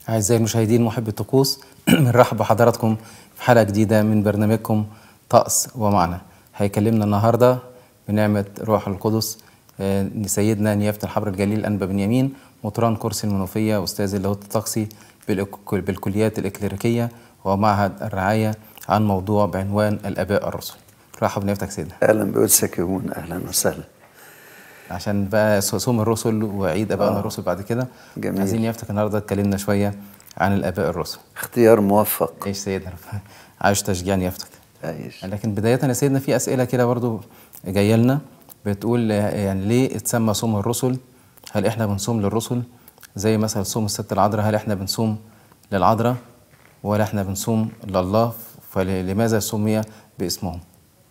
أعزائي المشاهدين محبي الطقوس بنرحب بحضراتكم في حلقة جديدة من برنامجكم طقس ومعنى هيكلمنا النهاردة بنعمة روح القدس آه، سيدنا نيافة الحبر الجليل أنبا بنيامين مطران كرسي المنوفية وأستاذ اللاهوت الطقسي بالإك- بالكليات الإكليريكية ومعهد الرعاية عن موضوع بعنوان الآباء الرسل رحب بنيافتك سيدنا اهلا بقدسك يا هون اهلا وسهلا عشان بقى صوم الرسل وعيد ابائنا الرسل بعد كده جميل. عايزين يفتك النهارده اتكلمنا شويه عن الاباء الرسل اختيار موفق ايش سيدنا عايش تشجيع يفتك عايش لكن بدايه يا سيدنا في اسئله كده برضو جايه لنا بتقول يعني ليه اتسمى صوم الرسل هل احنا بنصوم للرسل زي مثلا صوم الست العذراء هل احنا بنصوم للعذراء ولا احنا بنصوم لله فلماذا سمي باسمهم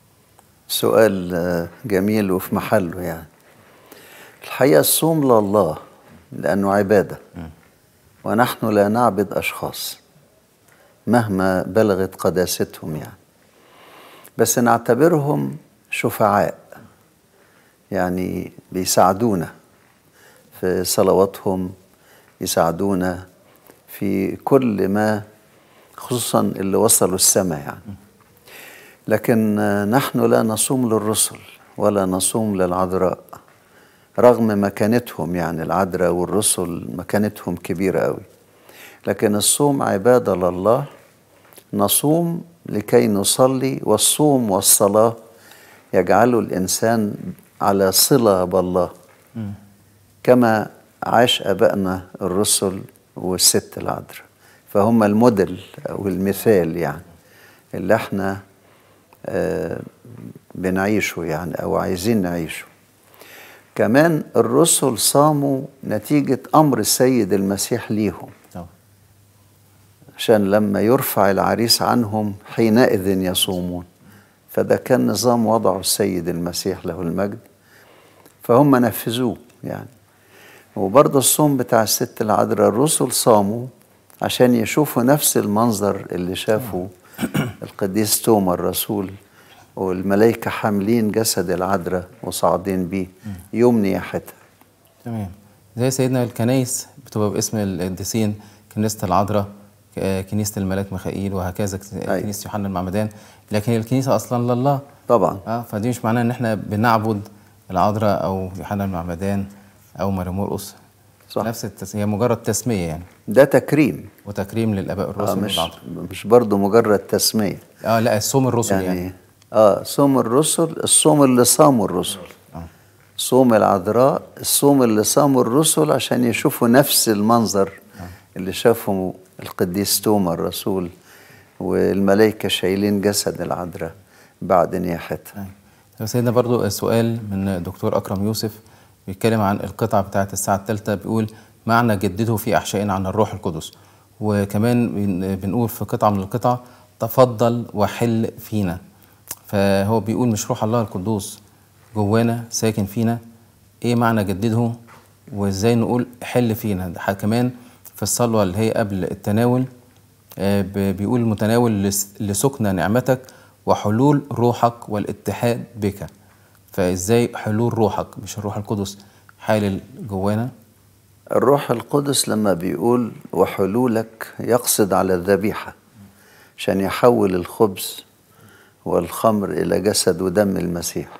سؤال آه، جميل وفي محله يعني الحقيقة الصوم لله لأنه عبادة ونحن لا نعبد أشخاص مهما بلغت قداستهم يعني بس نعتبرهم شفعاء يعني بيساعدونا في صلواتهم يساعدونا في كل ما خصوصا اللي وصلوا السماء يعني لكن آه، نحن لا نصوم للرسل ولا نصوم للعذراء رغم مكانتهم يعني العذراء والرسل مكانتهم كبيرة قوي لكن الصوم عبادة لله نصوم لكي نصلي والصوم والصلاة يجعل الإنسان على صلة بالله كما عاش أبائنا الرسل والست العذراء فهم الموديل أو المثال يعني اللي احنا آه، بنعيشه يعني أو عايزين نعيشه كمان الرسل صاموا نتيجة أمر السيد المسيح ليهم طبعا. عشان لما يرفع العريس عنهم حينئذ يصومون فده كان نظام وضعه السيد المسيح له المجد فهم نفذوه يعني وبرضه الصوم بتاع الست العذراء الرسل صاموا عشان يشوفوا نفس المنظر اللي شافه القديس توما الرسول والملائكة حاملين جسد العذراء وصاعدين بيه يوم نياحتها تمام زي سيدنا الكنايس بتبقى باسم القديسين كنيسة العذراء ك- كنيسة الملاك ميخائيل وهكذا كس- أيوة. كنيسة يوحنا المعمدان لكن الكنيسة أصلا لله طبعا اه فدي مش معناها إن إحنا بنعبد العذراء أو يوحنا المعمدان أو مريم مرقس صح. نفس التس... هي مجرد تسمية يعني ده تكريم وتكريم للآباء آه الرسل مش والعذراء مش برضه مجرد تسمية اه لا الصوم الرسل يعني, يعني اه صوم الرسل الصوم اللي صاموا الرسل آه. صوم العذراء الصوم اللي صاموا الرسل عشان يشوفوا نفس المنظر اللي شافه القديس توما الرسول والملائكة شايلين جسد العذراء بعد نياحتها أيوة. طب سيدنا برضو سؤال من دكتور أكرم يوسف بيتكلم عن القطعة بتاعة الساعة الثالثة بيقول معنى جدده في أحشائنا عن الروح القدس وكمان بن- بنقول في قطعة من القطع تفضل وحل فينا فهو بيقول مش روح الله القدوس جوانا ساكن فينا ايه معنى جدده وازاي نقول حل فينا ده ح- كمان في الصلوة اللي هي قبل التناول آه، ب- بيقول المتناول لس- لسكن نعمتك وحلول روحك والاتحاد بك فازاي حلول روحك مش الروح القدس حالل جوانا الروح القدس لما بيقول وحلولك يقصد على الذبيحة عشان يحول الخبز والخمر إلى جسد ودم المسيح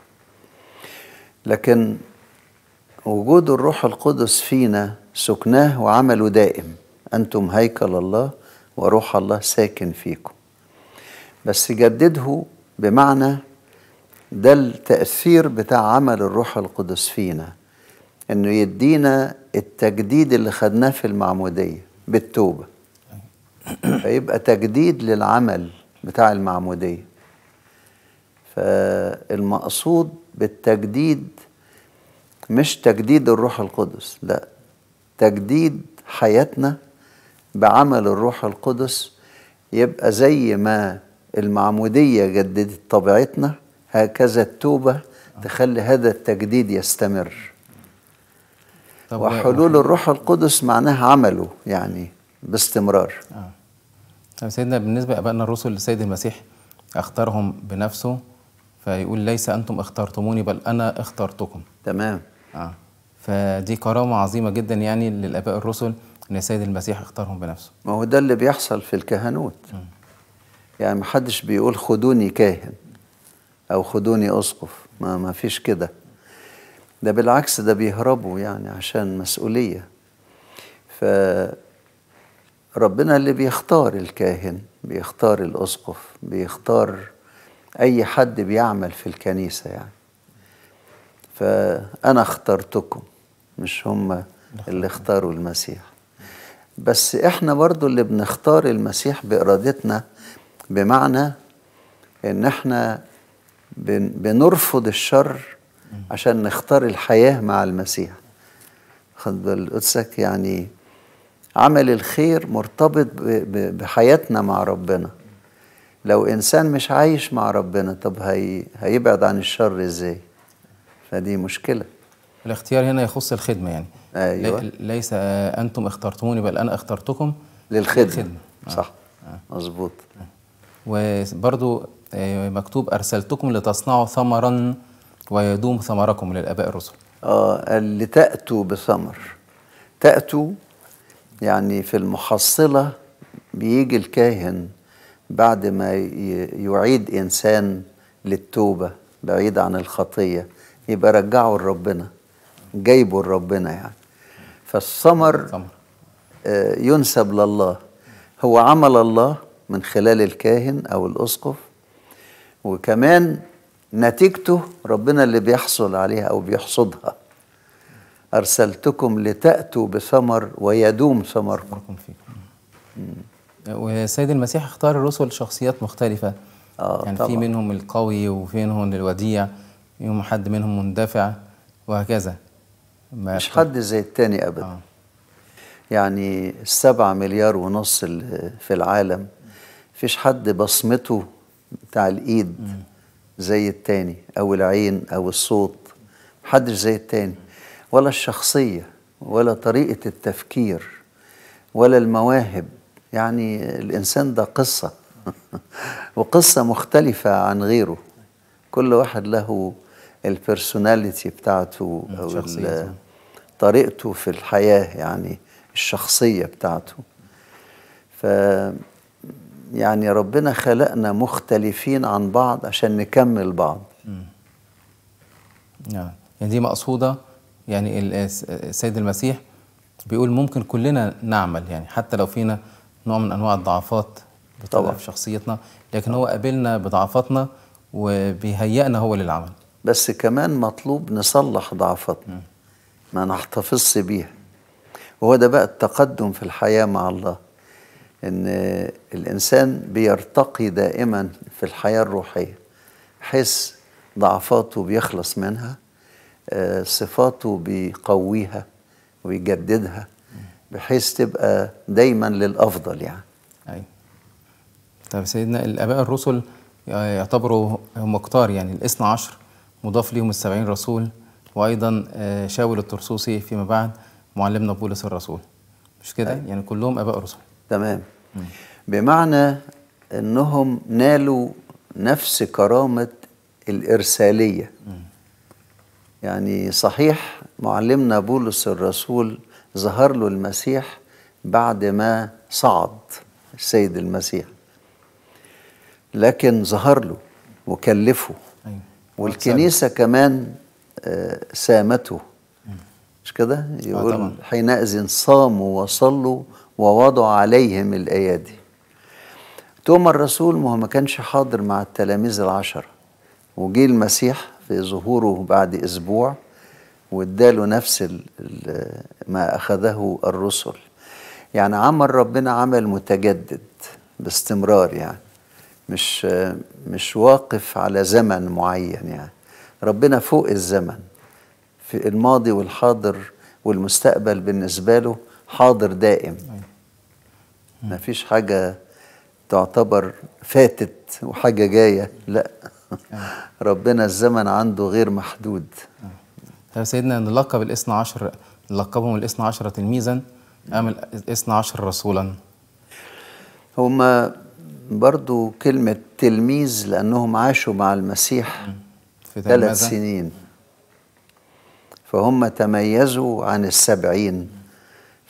لكن وجود الروح القدس فينا سكناه وعمله دائم أنتم هيكل الله وروح الله ساكن فيكم بس جدده بمعنى ده التأثير بتاع عمل الروح القدس فينا انه يدينا التجديد اللي خدناه في المعمودية بالتوبة فيبقى تجديد للعمل بتاع المعمودية فالمقصود بالتجديد مش تجديد الروح القدس لا تجديد حياتنا بعمل الروح القدس يبقى زي ما المعمودية جددت طبيعتنا هكذا التوبة تخلي هذا التجديد يستمر طب وحلول الروح القدس معناها عمله يعني باستمرار آه. طب سيدنا بالنسبة لأبائنا الرسل السيد المسيح اختارهم بنفسه فيقول ليس أنتم اخترتموني بل أنا اخترتكم تمام آه. فدي كرامة عظيمة جدا يعني للآباء الرسل ان السيد المسيح اختارهم بنفسه ما هو ده اللي بيحصل في الكهنوت يعني محدش بيقول خدوني كاهن او خدوني اسقف ما ما فيش كده ده بالعكس ده بيهربوا يعني عشان مسؤولية ف ربنا اللي بيختار الكاهن بيختار الاسقف بيختار اي حد بيعمل في الكنيسة يعني فانا اخترتكم مش هم اللي اختاروا المسيح بس احنا برضو اللي بنختار المسيح بارادتنا بمعنى ان احنا بن بنرفض الشر عشان نختار الحياة مع المسيح خد بال قدسك يعني عمل الخير مرتبط ب- ب- بحياتنا مع ربنا لو إنسان مش عايش مع ربنا طب هي هيبعد عن الشر إزاي فدي مشكلة الاختيار هنا يخص الخدمة يعني أيوة. لي- ليس آه، أنتم اخترتموني بل أنا اخترتكم للخدمة للخدمة. آه. صح مظبوط وبرضو آه، مكتوب أرسلتكم لتصنعوا ثمرا ويدوم ثمركم للآباء الرسل آه اللي تأتوا بثمر تأتوا يعني في المحصلة بيجي الكاهن بعد ما ي- يعيد إنسان للتوبة بعيد عن الخطية يبقى رجعه لربنا جايبه لربنا يعني فالثمر ثمر آه، ينسب لله هو عمل الله من خلال الكاهن أو الأسقف وكمان نتيجته ربنا اللي بيحصل عليها أو بيحصدها أرسلتكم لتأتوا بثمر ويدوم ثمركم ثمركم فيكم والسيد المسيح اختار الرسل شخصيات مختلفة آه، يعني في طبعاً. منهم القوي وفي منهم الوديع فيهم حد منهم مندفع وهكذا ما مش حد زي التاني أبدا آه. يعني السبعة مليار ونص اللي في العالم فيش حد بصمته بتاع الإيد زي التاني أو العين أو الصوت محدش زي التاني ولا الشخصية ولا طريقة التفكير ولا المواهب يعني الإنسان ده قصة وقصة مختلفة عن غيره كل واحد له البرسوناليتي بتاعته أو شخصيته. ال- طريقته في الحياة يعني الشخصية بتاعته ف يعني ربنا خلقنا مختلفين عن بعض عشان نكمل بعض نعم يعني دي مقصودة يعني ال- الس- السيد المسيح بيقول ممكن كلنا نعمل يعني حتى لو فينا نوع من أنواع الضعفات بتطلع طبعا. في شخصيتنا لكن هو قابلنا بضعفاتنا وبيهيئنا هو للعمل بس كمان مطلوب نصلح ضعفاتنا ما نحتفظش بيها وهو ده بقى التقدم في الحياة مع الله إن الإنسان بيرتقي دائما في الحياة الروحية بحيث ضعفاته بيخلص منها آه، صفاته بيقويها ويجددها بحيث تبقى دايما للأفضل يعني أيوة. طب سيدنا الآباء الرسل يعتبروا هم كتار يعني الاثنى عشر مضاف ليهم السبعين رسول وأيضا آه، شاول الترسوسي فيما بعد معلمنا بولس الرسول مش كده؟ يعني كلهم آباء رسل تمام بمعنى انهم نالوا نفس كرامه الارساليه يعني صحيح معلمنا بولس الرسول ظهر له المسيح بعد ما صعد السيد المسيح لكن ظهر له وكلفه أيوة. والكنيسة كمان آه، سامته مش كده يقول طبعاً. حينئذ صاموا وصلوا ووضعوا عليهم الأيادي توما الرسول ما هو ما كانش حاضر مع التلاميذ العشرة وجي المسيح في ظهوره بعد أسبوع واداله نفس ال- ال- ما أخذه الرسل يعني عمل ربنا عمل متجدد باستمرار يعني مش مش واقف على زمن معين يعني ربنا فوق الزمن في الماضي والحاضر والمستقبل بالنسبة له حاضر دائم ما فيش حاجة تعتبر فاتت وحاجة جاية لا ربنا الزمن عنده غير محدود طب سيدنا نلقب الاثنى عشر نلقبهم الاثنى عشر تلميذا أم الاثنى عشر رسولا هما برضو كلمة تلميذ لأنهم عاشوا مع المسيح في ثلاث تلمذة سنين فهم تميزوا عن السبعين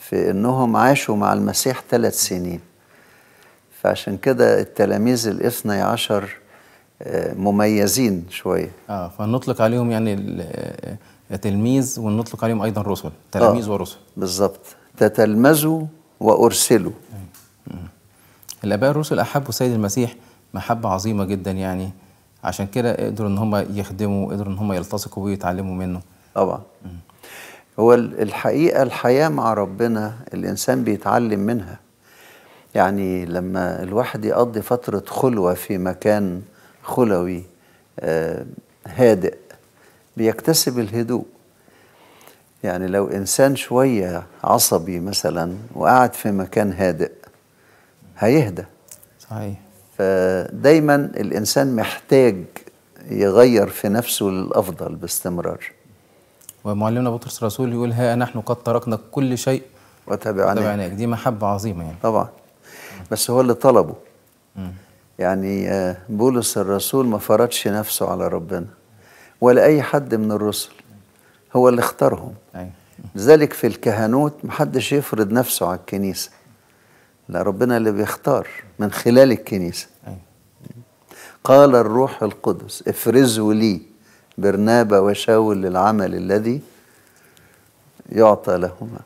في انهم عاشوا مع المسيح ثلاث سنين فعشان كده التلاميذ الاثني عشر آه، مميزين شويه اه فنطلق عليهم يعني ال- آه، تلميذ ونطلق عليهم ايضا رسل تلاميذ آه. ورسل بالظبط تتلمذوا وارسلوا الاباء الرسل احبوا السيد المسيح محبه عظيمه جدا يعني عشان كده قدروا ان هم يخدموا قدروا ان هم يلتصقوا بيه ويتعلموا منه طبعا هو ال- الحقيقة الحياة مع ربنا الإنسان بيتعلم منها يعني لما الواحد يقضي فترة خلوة في مكان خلوي آه، هادئ بيكتسب الهدوء يعني لو إنسان شوية عصبي مثلا وقعد في مكان هادئ هيهدى صحيح فدايما الإنسان محتاج يغير في نفسه للأفضل باستمرار ومعلمنا بطرس الرسول يقول ها نحن قد تركنا كل شيء وتابعناه تبعناك دي محبه عظيمه يعني طبعا بس هو اللي طلبه مم. يعني آه، بولس الرسول ما فرضش نفسه على ربنا ولا أي حد من الرسل هو اللي اختارهم ايوه لذلك في الكهنوت محدش يفرض نفسه على الكنيسة لا ربنا اللي بيختار من خلال الكنيسة ايوه قال الروح القدس افرزوا لي برنابا وشاول للعمل الذي يعطى لهما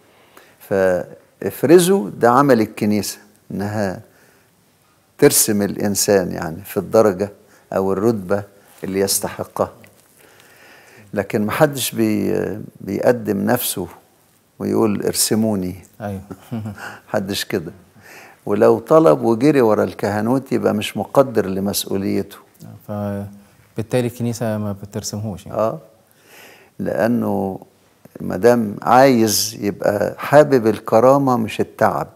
فافرزوا ده عمل الكنيسة انها ترسم الانسان يعني في الدرجة او الرتبة اللي يستحقها لكن محدش بي بيقدم نفسه ويقول ارسموني ايوه محدش كده ولو طلب وجري ورا الكهنوت يبقى مش مقدر لمسؤوليته فبالتالي الكنيسه ما بترسمهوش يعني اه لانه ما دام عايز يبقى حابب الكرامه مش التعب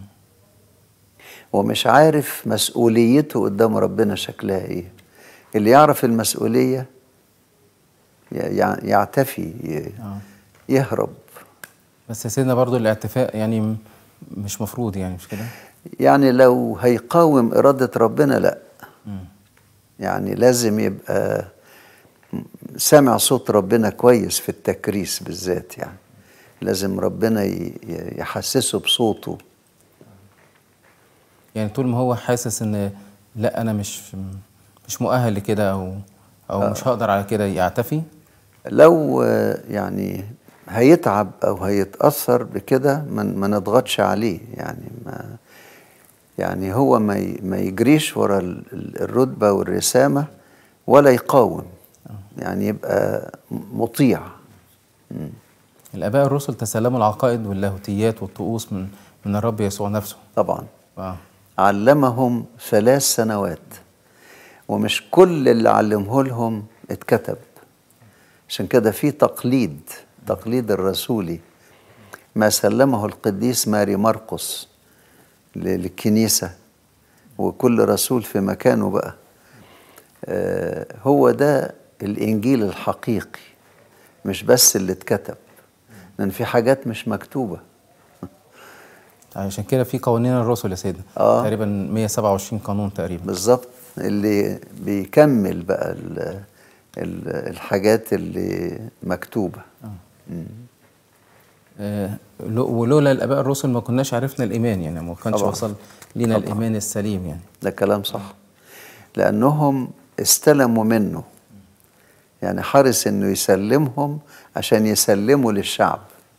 ومش عارف مسؤوليته قدام ربنا شكلها ايه اللي يعرف المسؤوليه ي- يع- يعتفي ي- آه. يهرب بس يا سيدنا برضو الاعتفاء يعني م- مش مفروض يعني مش كده يعني لو هيقاوم اراده ربنا لا مم. يعني لازم يبقى سامع صوت ربنا كويس في التكريس بالذات يعني لازم ربنا ي- ي- يحسسه بصوته يعني طول ما هو حاسس ان لا انا مش مش مؤهل لكده او او مش هقدر على كده يعتفي لو آه، يعني هيتعب او هيتاثر بكده ما ما نضغطش عليه يعني ما يعني هو ما ي- ما يجريش ورا ال- ال- الرتبه والرسامه ولا يقاوم يعني يبقى مطيع الاباء الرسل تسلموا العقائد واللاهوتيات والطقوس من من الرب يسوع نفسه طبعا اه علمهم ثلاث سنوات ومش كل اللي علمه لهم اتكتب عشان كده في تقليد تقليد الرسولي ما سلمه القديس ماري مرقس ل- للكنيسة وكل رسول في مكانه بقى آه، هو ده الإنجيل الحقيقي مش بس اللي اتكتب لأن في حاجات مش مكتوبة عشان كده في قوانين الرسل يا سيدنا آه. تقريبا 127 قانون تقريبا بالظبط اللي بيكمل بقى ال ال الحاجات اللي مكتوبة آه لو- ولولا الاباء الرسل ما كناش عرفنا الايمان يعني ما كانش طبعا. وصل لينا طبعا. الايمان السليم يعني ده كلام صح لأنهم استلموا منه يعني حرص إنه يسلمهم عشان يسلموا للشعب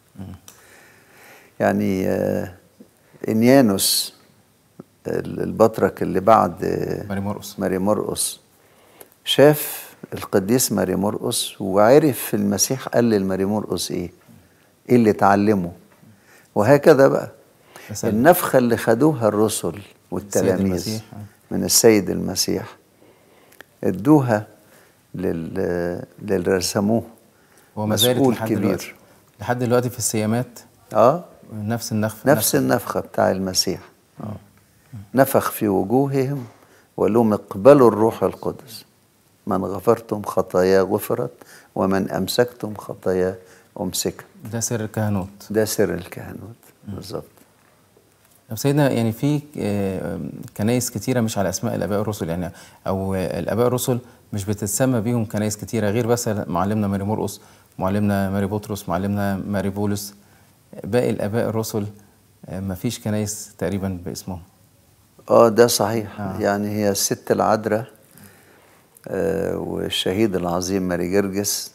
يعني آه، إنيانوس ال- البطرك اللي بعد آه، ماري مرقس ماري مرقس شاف القديس ماري مرقس وعرف في المسيح قال للماري مرقس ايه ايه اللي اتعلمه وهكذا بقى بس النفخة اللي خدوها الرسل والتلاميذ المسيح، آه. من السيد المسيح ادوها لل... للي رسموه وما زالت مسؤول لحد كبير. دلوقتي لحد دلوقتي في السيامات اه نفس النخف نفس النفخة بتاع المسيح آه. نفخ في وجوههم وقال لهم اقبلوا الروح القدس من غفرتم خطاياه غفرت ومن أمسكتم خطاياه أمسكت ده سر الكهنوت ده سر الكهنوت بالظبط طب سيدنا يعني في آه، كنايس كتيرة مش على أسماء الآباء الرسل يعني أو آه، الآباء الرسل مش بتتسمى بيهم كنايس كتيرة غير بس معلمنا ماري مرقس معلمنا ماري بطرس معلمنا ماري بولس باقي الآباء الرسل آه، مفيش كنايس تقريبا باسمهم اه ده صحيح آه. يعني هي الست العذراء آه والشهيد العظيم ماري جرجس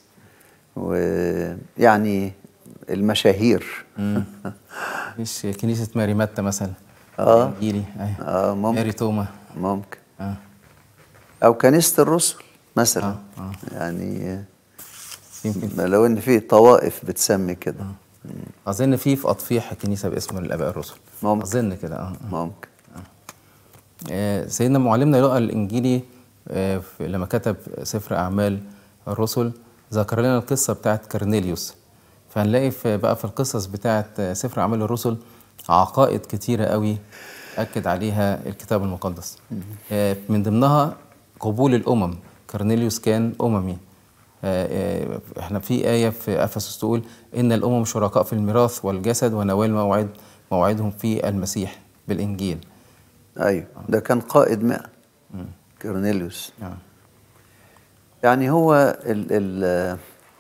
ويعني المشاهير مفيش كنيسة ماري متى مثلا آه. إنجيلي أيوة. اه ممكن ماري توما ممكن آه. او كنيسه الرسل مثلا آه، آه. يعني آه، يمكن لو ان في طوائف بتسمي كده أظن في في أطفيح كنيسة باسم الآباء الرسل ممكن. أظن كده آه. آه. ممكن آه، سيدنا معلمنا لقى الإنجيلي آه، في- لما كتب سفر أعمال الرسل ذكر لنا القصة بتاعت كرنيليوس فهنلاقي في بقى في القصص بتاعت آه، سفر أعمال الرسل عقائد كتيرة قوي أكد عليها الكتاب المقدس آه، من ضمنها قبول الأمم كرنيليوس كان أممي آه، آه، احنا في آية في أفسس تقول إن الأمم شركاء في الميراث والجسد ونوال موعد موعدهم في المسيح بالإنجيل ايوه ده كان قائد مئة كورنيليوس آه. يعني هو ال ال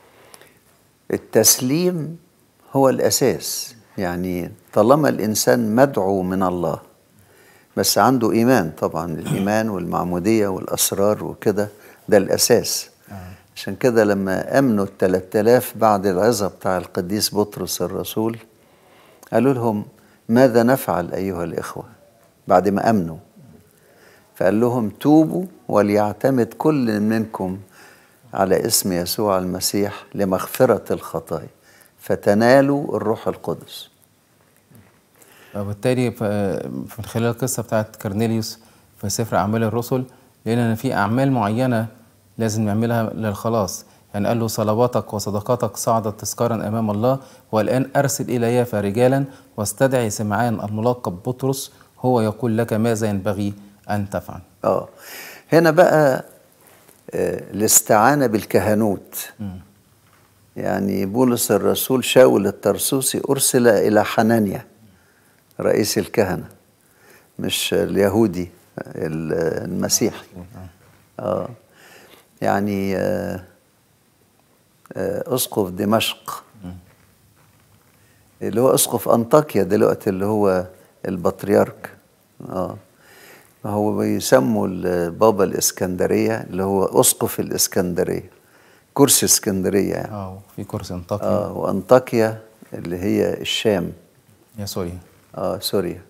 التسليم هو الأساس يعني طالما الإنسان مدعو من الله بس عنده إيمان طبعا الإيمان والمعمودية والأسرار وكده ده الأساس عشان كده لما أمنوا الثلاث آلاف بعد العظة بتاع القديس بطرس الرسول قالوا لهم ماذا نفعل أيها الإخوة بعد ما أمنوا فقال لهم توبوا وليعتمد كل منكم على اسم يسوع المسيح لمغفرة الخطايا فتنالوا الروح القدس وبالتالي ف- من خلال القصة بتاعت كرنيليوس في سفر أعمال الرسل لقينا إن في أعمال معينة لازم نعملها للخلاص يعني قال له صلواتك وصدقاتك صعدت تذكارا أمام الله والآن أرسل إلى يافا رجالا واستدعي سمعان الملقب بطرس هو يقول لك ماذا ينبغي أن تفعل اه هنا بقى آه، الاستعانة بالكهنوت يعني بولس الرسول شاول الترسوسي أرسل إلى حنانيا رئيس الكهنة مش اليهودي ال- المسيحي اه يعني آه، آه، أسقف دمشق اللي هو أسقف أنطاكيا دلوقتي اللي هو البطريرك اه ما هو بيسموا البابا الإسكندرية اللي هو أسقف الإسكندرية كرسي اسكندرية يعني اه في كورس انطاكيا آه وأنطاكيا اللي هي الشام يا سوريا اه سوريا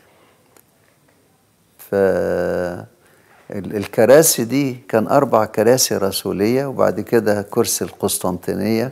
ف ال- الكراسي دي كان أربع كراسي رسولية وبعد كده كرسي القسطنطينية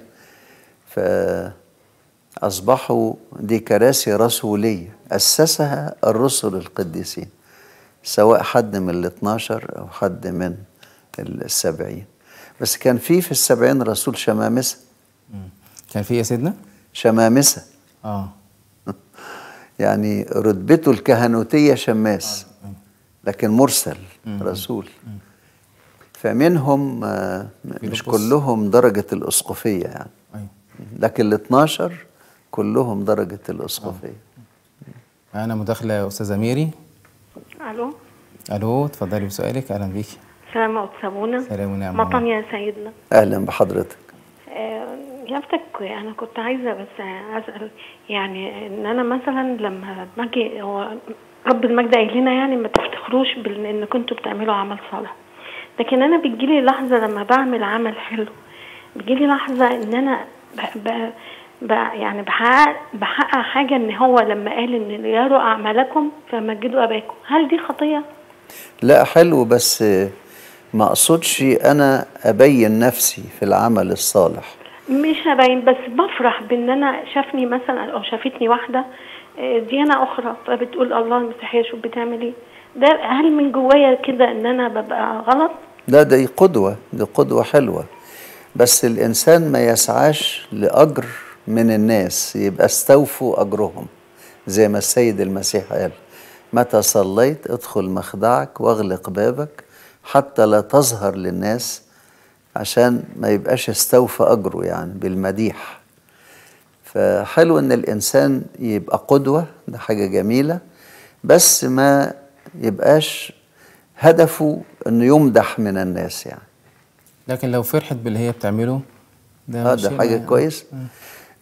فأصبحوا دي كراسي رسولية أسسها الرسل القديسين سواء حد من ال 12 أو حد من السبعين بس كان في في السبعين رسول شمامسة مم. كان في إيه يا سيدنا؟ شمامسة اه يعني رتبته الكهنوتية شماس لكن مرسل رسول فمنهم آه، مش فيلبس. كلهم درجة الأسقفية يعني أيوة. لكن ال 12 كلهم درجة الأسقفية معانا مداخلة يا أستاذة ميري الو ألو اتفضلي بسؤالك أهلا بيكي سلام وتسابونا سلام ونعم مطن يا سيدنا أهلا بحضرتك آه، يافتك انا كنت عايزه بس اسال يعني ان انا مثلا لما باجي هو رب المجد قايل لنا يعني ما تفتخروش بان كنتوا بتعملوا عمل صالح لكن انا بتجيلي لحظه لما بعمل عمل حلو بتجيلي لحظه ان انا ب... ب... ب... يعني بحقق بحقق حاجه ان هو لما قال ان يروا اعمالكم فمجدوا اباكم هل دي خطيه؟ لا حلو بس آه، ما أقصدش أنا أبين نفسي في العمل الصالح مش هبين بس بفرح بان انا شافني مثلا او شافتني واحده آه، ديانه اخرى فبتقول الله المسيحيه شوف بتعمل ايه ده هل من جوايا كده ان انا ببقى غلط لا دي قدوة دي قدوة حلوة بس الإنسان ما يسعاش لأجر من الناس يبقى استوفوا أجرهم زي ما السيد المسيح قال متى صليت ادخل مخدعك واغلق بابك حتى لا تظهر للناس عشان ما يبقاش استوفى أجره يعني بالمديح فحلو ان الانسان يبقى قدوه ده حاجه جميله بس ما يبقاش هدفه انه يمدح من الناس يعني لكن لو فرحت باللي هي بتعمله اه شيء ده حاجه ما- كويس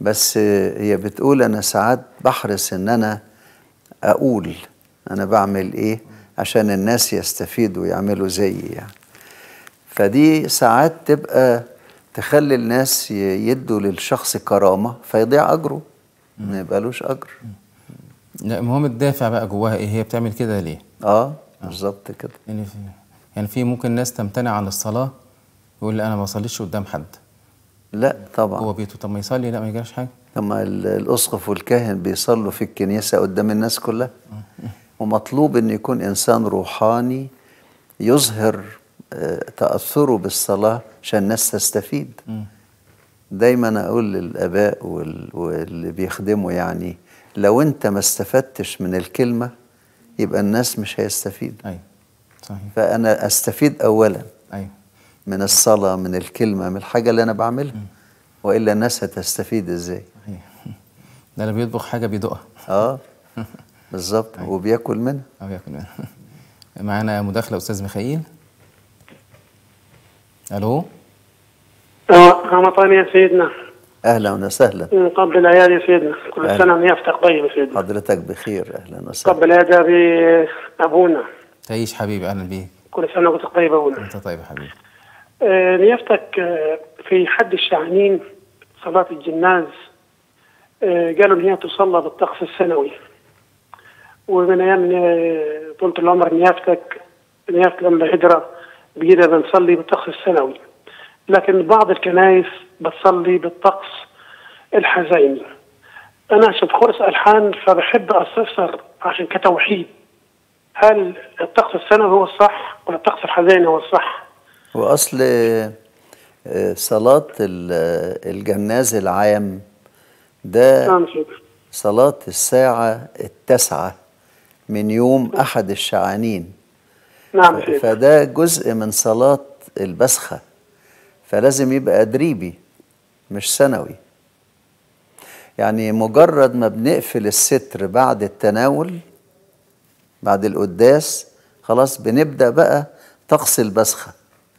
بس هي بتقول انا ساعات بحرص ان انا اقول انا بعمل ايه عشان الناس يستفيدوا ويعملوا زيي يعني فدي ساعات تبقى تخلي الناس ي- يدوا للشخص كرامة فيضيع أجره ما يبقالوش أجر لا المهم الدافع بقى جواها ايه هي بتعمل كده ليه اه بالظبط كده يعني في يعني في ممكن ناس تمتنع عن الصلاة يقول لي انا ما بصليش قدام حد لا طبعا جوه بيته طب ما يصلي لا ما يجراش حاجة لما ال- الأسقف والكاهن بيصلوا في الكنيسة قدام الناس كلها ومطلوب أن يكون إنسان روحاني يظهر آه، تأثره بالصلاة عشان الناس تستفيد مم. دايما أقول للآباء وال- واللي بيخدموا يعني لو أنت ما استفدتش من الكلمة يبقى الناس مش هيستفيد ايوه صحيح فأنا أستفيد أولا ايوه من الصلاة من الكلمة من الحاجة اللي أنا بعملها وإلا الناس هتستفيد إزاي صحيح ده اللي بيطبخ حاجة بيدوقها آه بالظبط وبياكل منها أو ياكل منها معانا مداخلة أستاذ ميخائيل ألو رمضان يا سيدنا أهلا وسهلا قبل العيال يا سيدنا كل أهلا. سنة ونيافتك طيب يا سيدنا حضرتك بخير أهلا وسهلا قبل هذا بأبونا تعيش حبيبي أهلا بيك كل سنة وأنت طيب أبونا أنت طيب يا حبيبي آه، نيافتك آه، في حد الشعانين صلاة الجناز آه، قالوا إن هي تصلى بالطقس السنوي ومن أيام آه، طولة العمر نيافتك نيافتك لما هجرة بقينا بنصلي بالطقس السنوي لكن بعض الكنائس بتصلي بالطقس الحزيني أنا عشان بخلص ألحان فبحب أستفسر عشان كتوحيد هل الطقس السنوي هو الصح ولا الطقس الحزيني هو الصح؟ وأصل آه، صلاة ال- الجناز العام ده نعم سيدي صلاة الساعة التاسعة من يوم أحد الشعانين نعم سيدي فده جزء من صلاة البسخة فلازم يبقى أدريبي مش سنوي يعني مجرد ما بنقفل الستر بعد التناول بعد القداس خلاص بنبدأ بقى طقس البسخة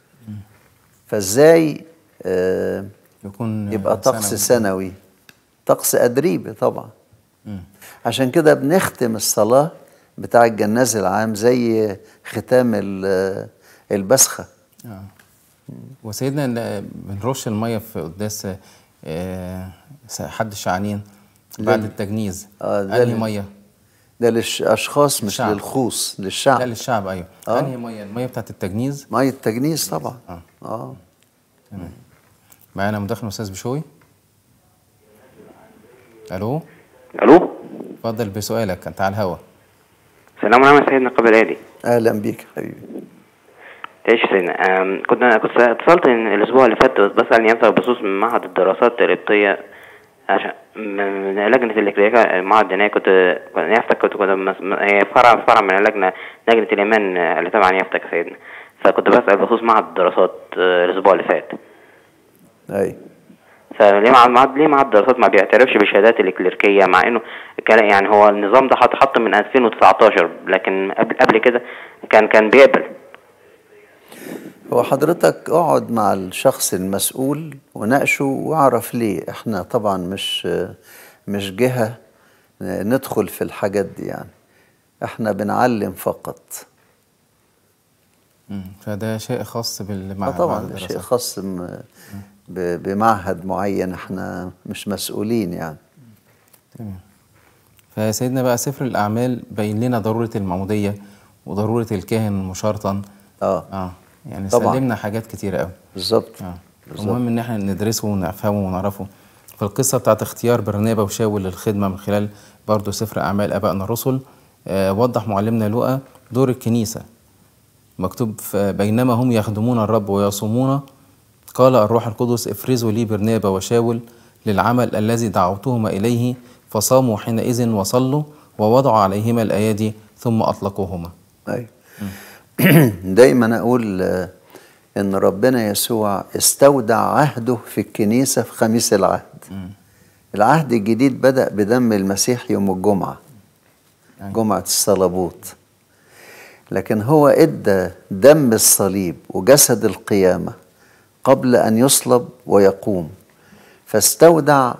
فازاي آه يكون يبقى طقس سنوي. سنوي طقس أدريبي طبعا مم. عشان كده بنختم الصلاة بتاع الجناز العام زي ختام ال- البسخة آه. وسيدنا ال- بنرش المية في قداس آه، حد الشعانين بعد لل- التجنيز آه، ده أنهي لل- مية؟ ده للأشخاص مش الشعب. للخوص لا للشعب للشعب أيوه آه. أنهي مية؟ المية بتاعت التجنيز مية تجنيز طبعا آه. اه تمام معانا مداخلة أستاذ بشوي ألو الو اتفضل بسؤالك أنت على الهوا السلام عليكم يا سيدنا قبل ادي اهلا بيك حبيبي تعيش يا سيدنا أم، كنت كنت اتصلت إن الاسبوع اللي فات بسال نيابتك بخصوص من معهد الدراسات القبطيه عشان من من لجنه الكليريكا المعهد هناك كنت كنت- نيابتك كنت كنت مس- هي فرع فرع من اللجنه لجنه الايمان اللي تبع نيابتك يا سيدنا فكنت بسال بخصوص معهد الدراسات آه، الاسبوع اللي فات اي فليه معهد معهد ليه معهد الدراسات ما بيعترفش بالشهادات الكليريكيه مع انه كان يعني هو النظام ده حط حط من 2019 لكن قبل قبل كده كان كان بيقبل هو حضرتك اقعد مع الشخص المسؤول وناقشه واعرف ليه احنا طبعا مش مش جهة ندخل في الحاجات دي يعني احنا بنعلم فقط مم. فده شيء خاص اه بالمعهد طبعا معهد ده شيء الدراسات. خاص م- ب- بمعهد معين احنا مش مسؤولين يعني تمام فسيدنا بقى سفر الأعمال بين لنا ضرورة المعمودية وضرورة الكاهن مشارطا اه اه يعني طبعاً. سلمنا حاجات كتيرة قوي بالظبط اه بالظبط. المهم ان احنا ندرسه ونفهمه ونعرفه فالقصة بتاعت اختيار برنابا وشاول للخدمة من خلال برضو سفر أعمال آبائنا الرسل آه وضح معلمنا لوقا دور الكنيسة مكتوب في- بينما هم يخدمون الرب ويصومون قال الروح القدس افرزوا لي برنابا وشاول للعمل الذي دعوتهما إليه فصاموا حينئذ وصلوا ووضعوا عليهما الأيادي ثم أطلقوهما أيوة. دايما أقول آه، إن ربنا يسوع استودع عهده في الكنيسة في خميس العهد العهد الجديد بدأ بدم المسيح يوم الجمعة أيوة. جمعة الصلبوت لكن هو ادى دم الصليب وجسد القيامة قبل أن يصلب ويقوم فاستودع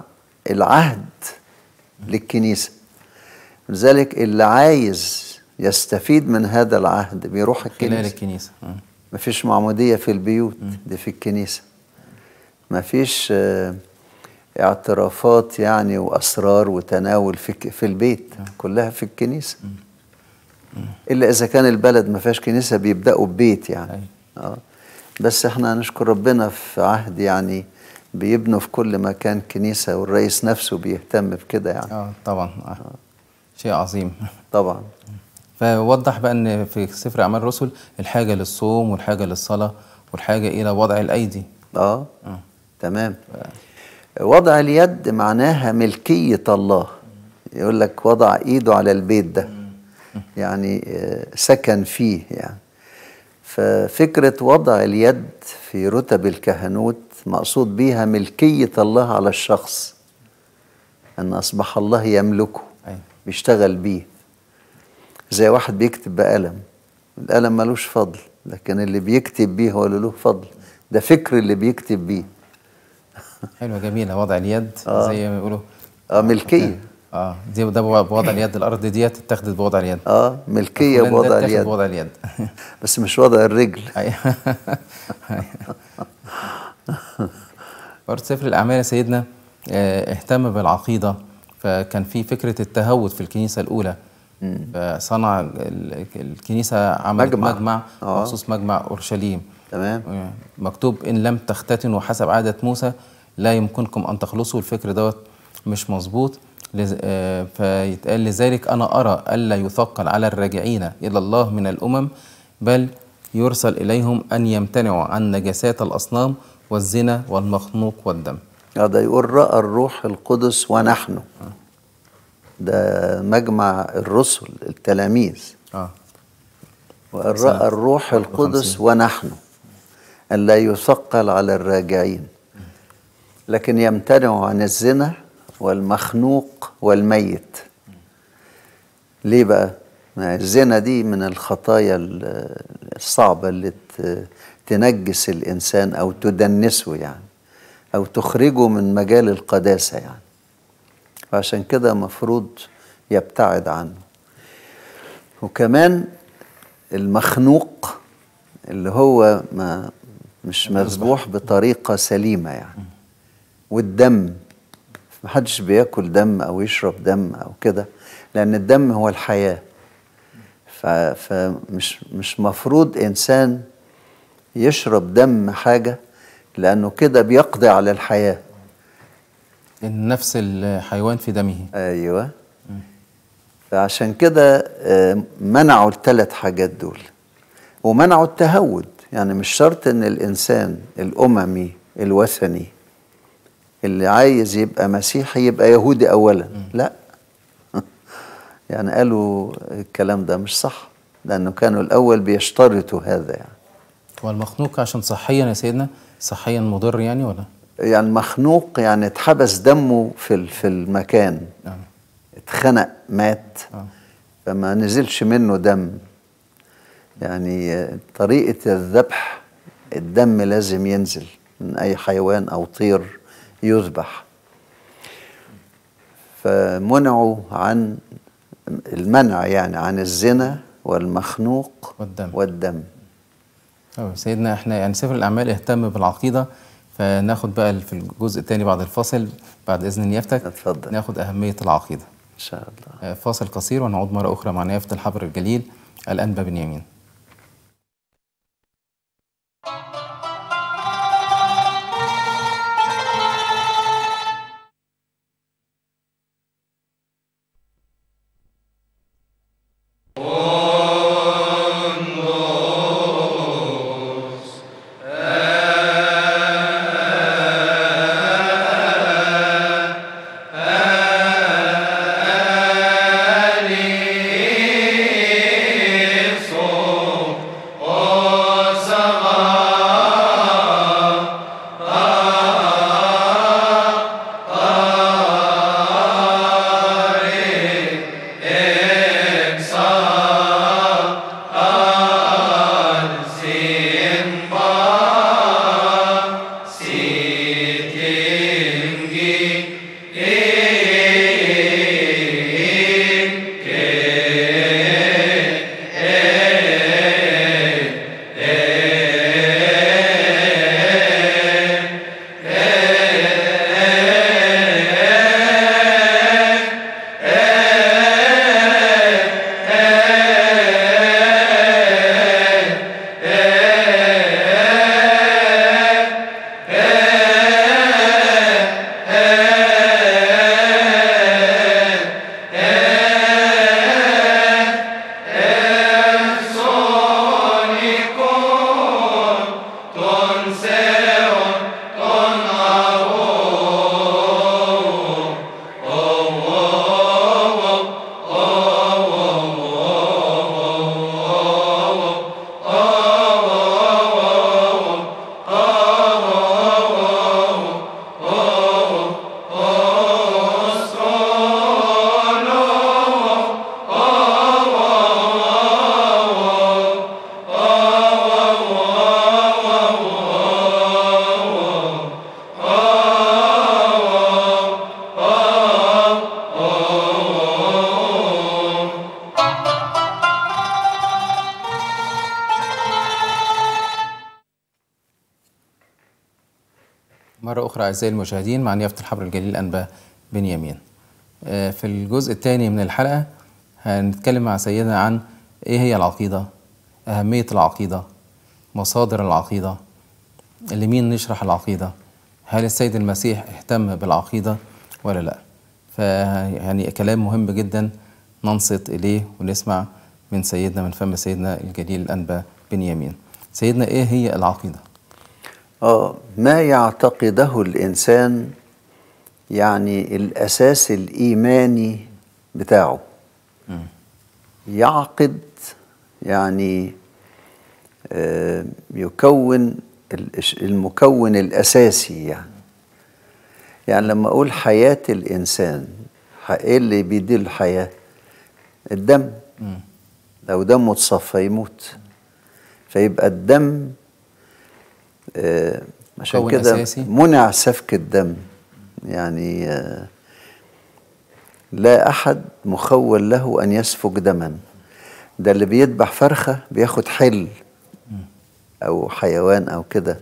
العهد للكنيسة لذلك اللي عايز يستفيد من هذا العهد بيروح خلال الكنيسة الكنيسة آه. مفيش معمودية في البيوت دي في الكنيسة مفيش آه، اعترافات يعني وأسرار وتناول في ك- في البيت كلها في الكنيسة إلا إذا كان البلد ما فيهاش كنيسة بيبدأوا ببيت يعني آه. بس احنا نشكر ربنا في عهد يعني بيبنوا في كل مكان كنيسة والرئيس نفسه بيهتم بكده يعني اه طبعا آه. شيء عظيم طبعا فوضح بقى ان في سفر اعمال الرسل الحاجه للصوم والحاجه للصلاه والحاجه الى وضع الايدي اه آه. تمام وضع اليد معناها ملكية الله يقول لك وضع ايده على البيت ده يعني آه، سكن فيه يعني ففكرة وضع اليد في رتب الكهنوت مقصود بيها ملكية الله على الشخص أن أصبح الله يملكه أيوة. بيشتغل بيه زي واحد بيكتب بقلم القلم ملوش فضل لكن اللي بيكتب بيه هو اللي له فضل ده فكر اللي بيكتب بيه حلوه جميله وضع اليد آه. زي ما بيقولوا اه ملكية اه دي ده بوضع اليد الارض ديت اتخذت بوضع اليد اه ملكية فلان ده بوضع اتاخد اليد بوضع اليد بس مش وضع الرجل أيوة. برضه سفر الأعمال يا سيدنا آه، اهتم بالعقيدة فكان في فكرة التهود في الكنيسة الأولى فصنع ال- الكنيسة عملت مجمع. مجمع, مجمع آه. مخصوص مجمع أورشليم تمام آه، مكتوب إن لم تختتنوا حسب عادة موسى لا يمكنكم أن تخلصوا الفكر دوت مش مظبوط لز- آه، فيتقال لذلك أنا أرى ألا يثقل على الراجعين إلى الله من الأمم بل يرسل إليهم أن يمتنعوا عن نجاسات الأصنام والزنا والمخنوق والدم هذا يقول رأى الروح القدس ونحن ده مجمع الرسل التلاميذ آه. وأن سنة رأى الروح القدس 51. ونحن أن لا يثقل على الراجعين لكن يمتنع عن الزنا والمخنوق والميت ليه بقى؟ ما الزنا دي من الخطايا ال- الصعبة اللي ت- تنجس الإنسان أو تدنسه يعني أو تخرجه من مجال القداسة يعني فعشان كده مفروض يبتعد عنه وكمان المخنوق اللي هو ما مش مذبوح بطريقة سليمة يعني والدم محدش بياكل دم أو يشرب دم أو كده لأن الدم هو الحياة ف- فمش مش مفروض إنسان يشرب دم حاجة لأنه كده بيقضي على الحياة إن نفس الحيوان في دمه ايوه فعشان كده آه، منعوا الثلاث حاجات دول ومنعوا التهود يعني مش شرط ان الانسان الاممي الوثني اللي عايز يبقى مسيحي يبقى يهودي اولا لا يعني قالوا الكلام ده مش صح لانه كانوا الاول بيشترطوا هذا يعني والمخنوق عشان صحيا يا سيدنا صحيا مضر يعني ولا؟ يعني مخنوق يعني اتحبس دمه في ال- في المكان آه. اتخنق مات آه. فما نزلش منه دم يعني آه، طريقة الذبح الدم لازم ينزل من أي حيوان أو طير يذبح فمنعوا عن المنع يعني عن الزنا والمخنوق والدم. والدم طيب سيدنا احنا يعني سفر الأعمال اهتم بالعقيدة فناخد بقى في الجزء الثاني بعد الفاصل بعد إذن نيافتك اتفضل. ناخد أهمية العقيدة إن شاء الله آه، فاصل قصير ونعود مرة أخرى مع نيافة الحبر الجليل الأنبا بنيامين Son أخرى أعزائي المشاهدين مع نيافة الحبر الجليل أنبا بنيامين آه، في الجزء الثاني من الحلقة هنتكلم مع سيدنا عن إيه هي العقيدة أهمية العقيدة مصادر العقيدة لمين نشرح العقيدة هل السيد المسيح اهتم بالعقيدة ولا لا فيعني كلام مهم جدا ننصت إليه ونسمع من سيدنا من فم سيدنا الجليل الأنبا بنيامين سيدنا إيه هي العقيدة اه ما يعتقده الانسان يعني الاساس الايماني بتاعه يعقد يعني آه، يكون الإش- المكون الاساسي يعني يعني لما اقول حياه الانسان ح- ايه اللي بيدي الحياه الدم لو دمه اتصفى يموت فيبقى الدم آه، عشان مكون كده أساسي. منع سفك الدم يعني آه، لا أحد مخول له أن يسفك دما ده اللي بيذبح فرخة بياخد حل أو حيوان أو كده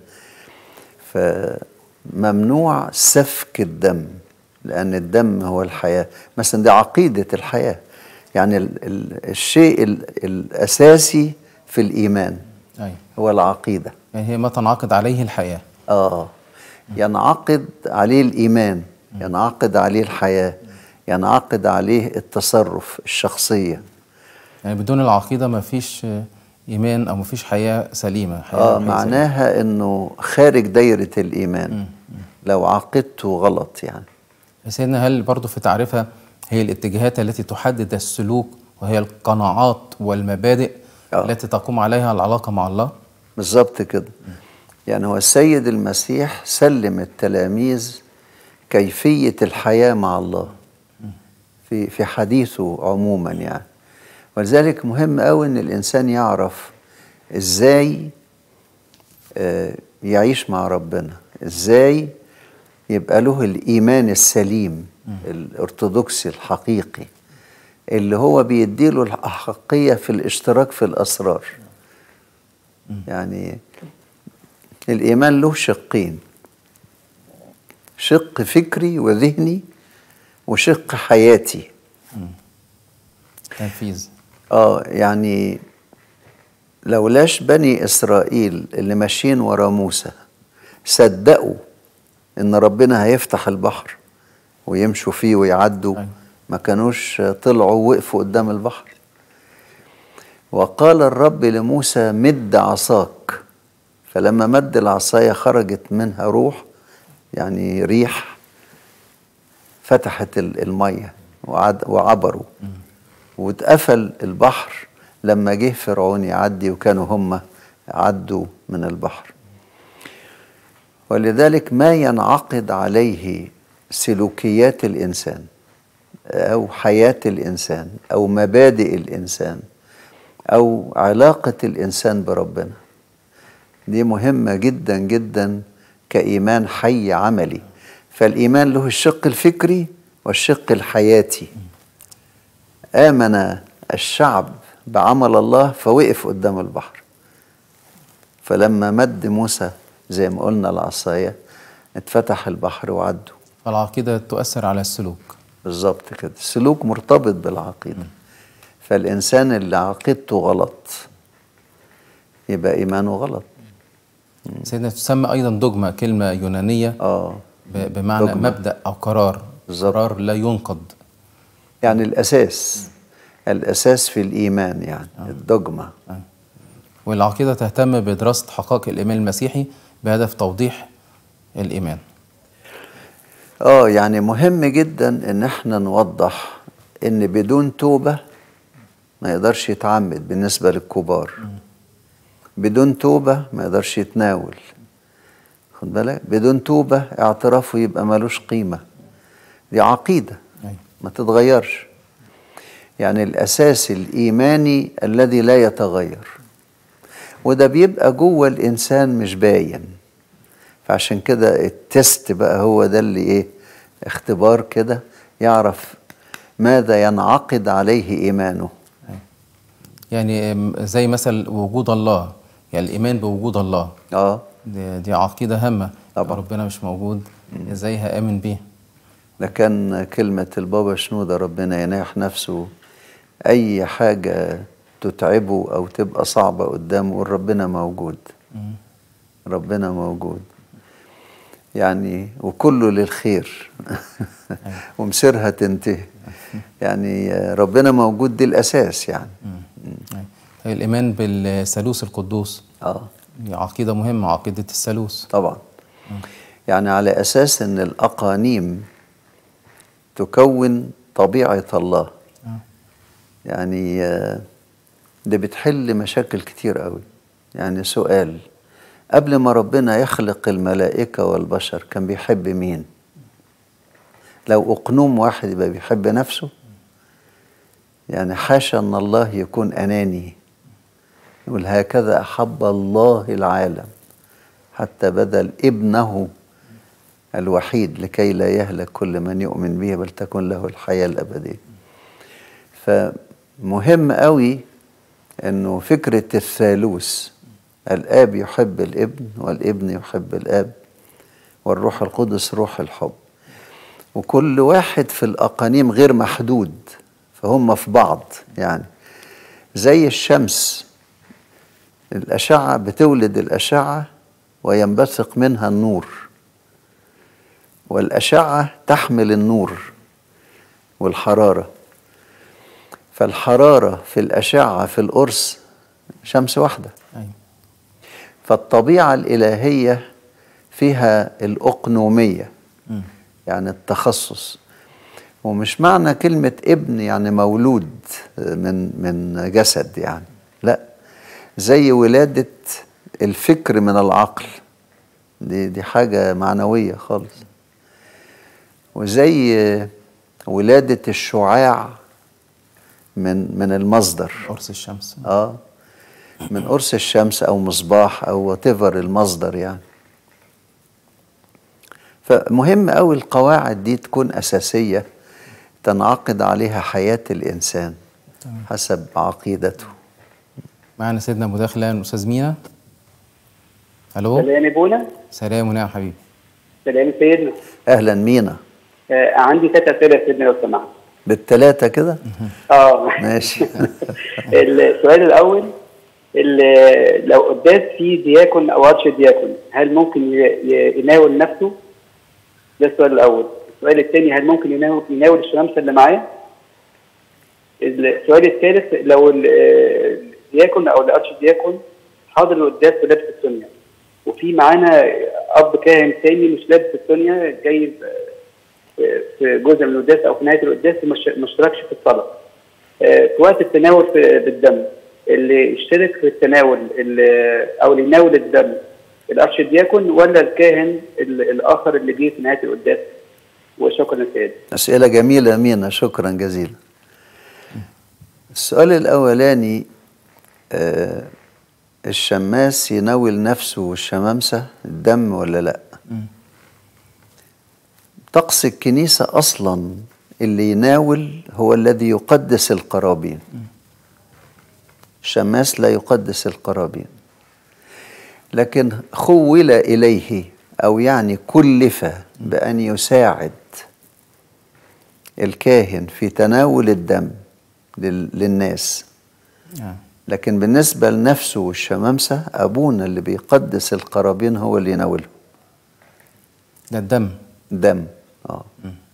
فممنوع سفك الدم لأن الدم هو الحياة مثلا دي عقيدة الحياة يعني ال ال الشيء ال الأساسي في الإيمان أي. هو العقيدة يعني هي ما تنعقد عليه الحياة آه ينعقد عليه الإيمان ينعقد عليه الحياة ينعقد عليه التصرف الشخصية يعني بدون العقيدة ما فيش آه، إيمان أو ما فيش حياة سليمة حياة آه روحية معناها إنه خارج دايرة الإيمان لو عقدته غلط يعني سليمة. سيدنا هل برضو في تعريفها هي الاتجاهات التي تحدد السلوك وهي القناعات والمبادئ آه. التي تقوم عليها العلاقة مع الله بالظبط كده يعني هو السيد المسيح سلم التلاميذ كيفية الحياة مع الله في في حديثه عموما يعني ولذلك مهم قوي ان الانسان يعرف ازاي آه، يعيش مع ربنا ازاي يبقى له الايمان السليم الارثوذكسي الحقيقي اللي هو بيديله الاحقيه في الاشتراك في الاسرار يعني الإيمان له شقين شق فكري وذهني وشق حياتي تنفيذ اه يعني لولاش بني إسرائيل اللي ماشيين ورا موسى صدقوا إن ربنا هيفتح البحر ويمشوا فيه ويعدوا أيوة. ما كانوش طلعوا وقفوا قدام البحر وقال الرب لموسى مد عصاك فلما مد العصاية خرجت منها روح يعني ريح فتحت ال- المية وعد وعبروا واتقفل البحر لما جه فرعون يعدي وكانوا هم عدوا من البحر ولذلك ما ينعقد عليه سلوكيات الإنسان أو حياة الإنسان أو مبادئ الإنسان أو علاقة الإنسان بربنا دي مهمة جدا جدا كإيمان حي عملي فالإيمان له الشق الفكري والشق الحياتي آمن الشعب بعمل الله فوقف قدام البحر فلما مد موسى زي ما قلنا العصاية اتفتح البحر وعدوا فالعقيدة تؤثر على السلوك بالظبط كده السلوك مرتبط بالعقيدة فالإنسان اللي عقيدته غلط يبقى إيمانه غلط سيدنا تسمى أيضا دوجما كلمة يونانية آه ب- بمعنى دوجما. مبدأ أو قرار بالظبط. قرار لا ينقض يعني الأساس الأساس في الإيمان يعني الدogma والعقيدة تهتم بدراسة حقائق الإيمان المسيحي بهدف توضيح الإيمان اه يعني مهم جدا ان احنا نوضح ان بدون توبة ما يقدرش يتعمد بالنسبة للكبار بدون توبة ما يقدرش يتناول خد بالك بدون توبة اعترافه يبقى ملوش قيمة دي عقيدة أيوة. ما تتغيرش يعني الأساس الإيماني الذي لا يتغير وده بيبقى جوه الإنسان مش باين فعشان كده التست بقى هو ده اللي إيه اختبار كده يعرف ماذا ينعقد عليه إيمانه يعني أم، زي مثل وجود الله يعني الإيمان بوجود الله اه دي, دي عقيدة هامة طبعا. ربنا مش موجود ازاي هامن بيه ده كان كلمة البابا شنودة ربنا يناح نفسه أي حاجة تتعبه أو تبقى صعبة قدامه يقول ربنا موجود ربنا موجود يعني وكله للخير ومصيرها تنتهي يعني ربنا موجود دي الأساس يعني أيوة. الايمان بالثالوث القدوس اه عقيده مهمه عقيده الثالوث طبعا يعني على أساس أن الأقانيم تكون طبيعة الله يعني آه، دي بتحل مشاكل كتير قوي يعني سؤال قبل ما ربنا يخلق الملائكة والبشر كان بيحب مين لو أقنوم واحد يبقى بيحب نفسه يعني حاشا أن الله يكون أناني يقول هكذا أحب الله العالم حتى بدل ابنه الوحيد لكي لا يهلك كل من يؤمن به بل تكون له الحياة الأبدية فمهم قوي أنه فكرة الثالوث الآب يحب الابن والابن يحب الآب والروح القدس روح الحب وكل واحد في الأقانيم غير محدود فهم في بعض يعني زي الشمس الأشعة بتولد الأشعة وينبثق منها النور والأشعة تحمل النور والحرارة فالحرارة في الأشعة في القرص شمس واحدة أيوة. فالطبيعة الإلهية فيها الأقنومية مم. يعني التخصص ومش معنى كلمة ابن يعني مولود من من جسد يعني لا زي ولادة الفكر من العقل دي دي حاجة معنوية خالص وزي ولادة الشعاع من من المصدر قرص الشمس اه من قرص الشمس او مصباح او واتيفر المصدر يعني فمهم قوي القواعد دي تكون اساسيه تنعقد عليها حياه الانسان حسب عقيدته معنا سيدنا مداخله من استاذ مينا الو سلام ابونا سلام ونعم حبيبي سلام سيدنا اهلا مينا آه عندي ثلاث اسئله يا سيدنا لو سمحت بالثلاثه كده اه ماشي السؤال الاول ال- لو قداس فيه دياكون او ارش دياكون هل ممكن ي- ي- يناول نفسه؟ ده السؤال الاول السؤال الثاني هل ممكن يناول يناول الشمامسه اللي معاه؟ السؤال الثالث لو ال- آه، الدياكون او الارش دياكون حاضر القداس ولابس السنيه وفي معانا اب كاهن تاني مش لابس السنيه جاي في- في جزء من القداس او في نهايه القداس مش ما اشتركش في الصلاه آه، في وقت التناول في بالدم اللي يشترك في التناول اللي او اللي يناول الدم الارشدياكون ولا الكاهن ال- الاخر اللي جه في نهايه القداس وشكرا سيدي أسئلة جميلة مينا شكرا جزيلا السؤال الأولاني آه الشماس يناول نفسه والشمامسة الدم ولا لا طقس الكنيسة أصلا اللي يناول هو الذي يقدس القرابين الشماس لا يقدس القرابين لكن خول إليه أو يعني كلف بأن يساعد الكاهن في تناول الدم لل- للناس آه. لكن بالنسبة لنفسه والشمامسة أبونا اللي بيقدس القرابين هو اللي يناوله ده الدم دم اه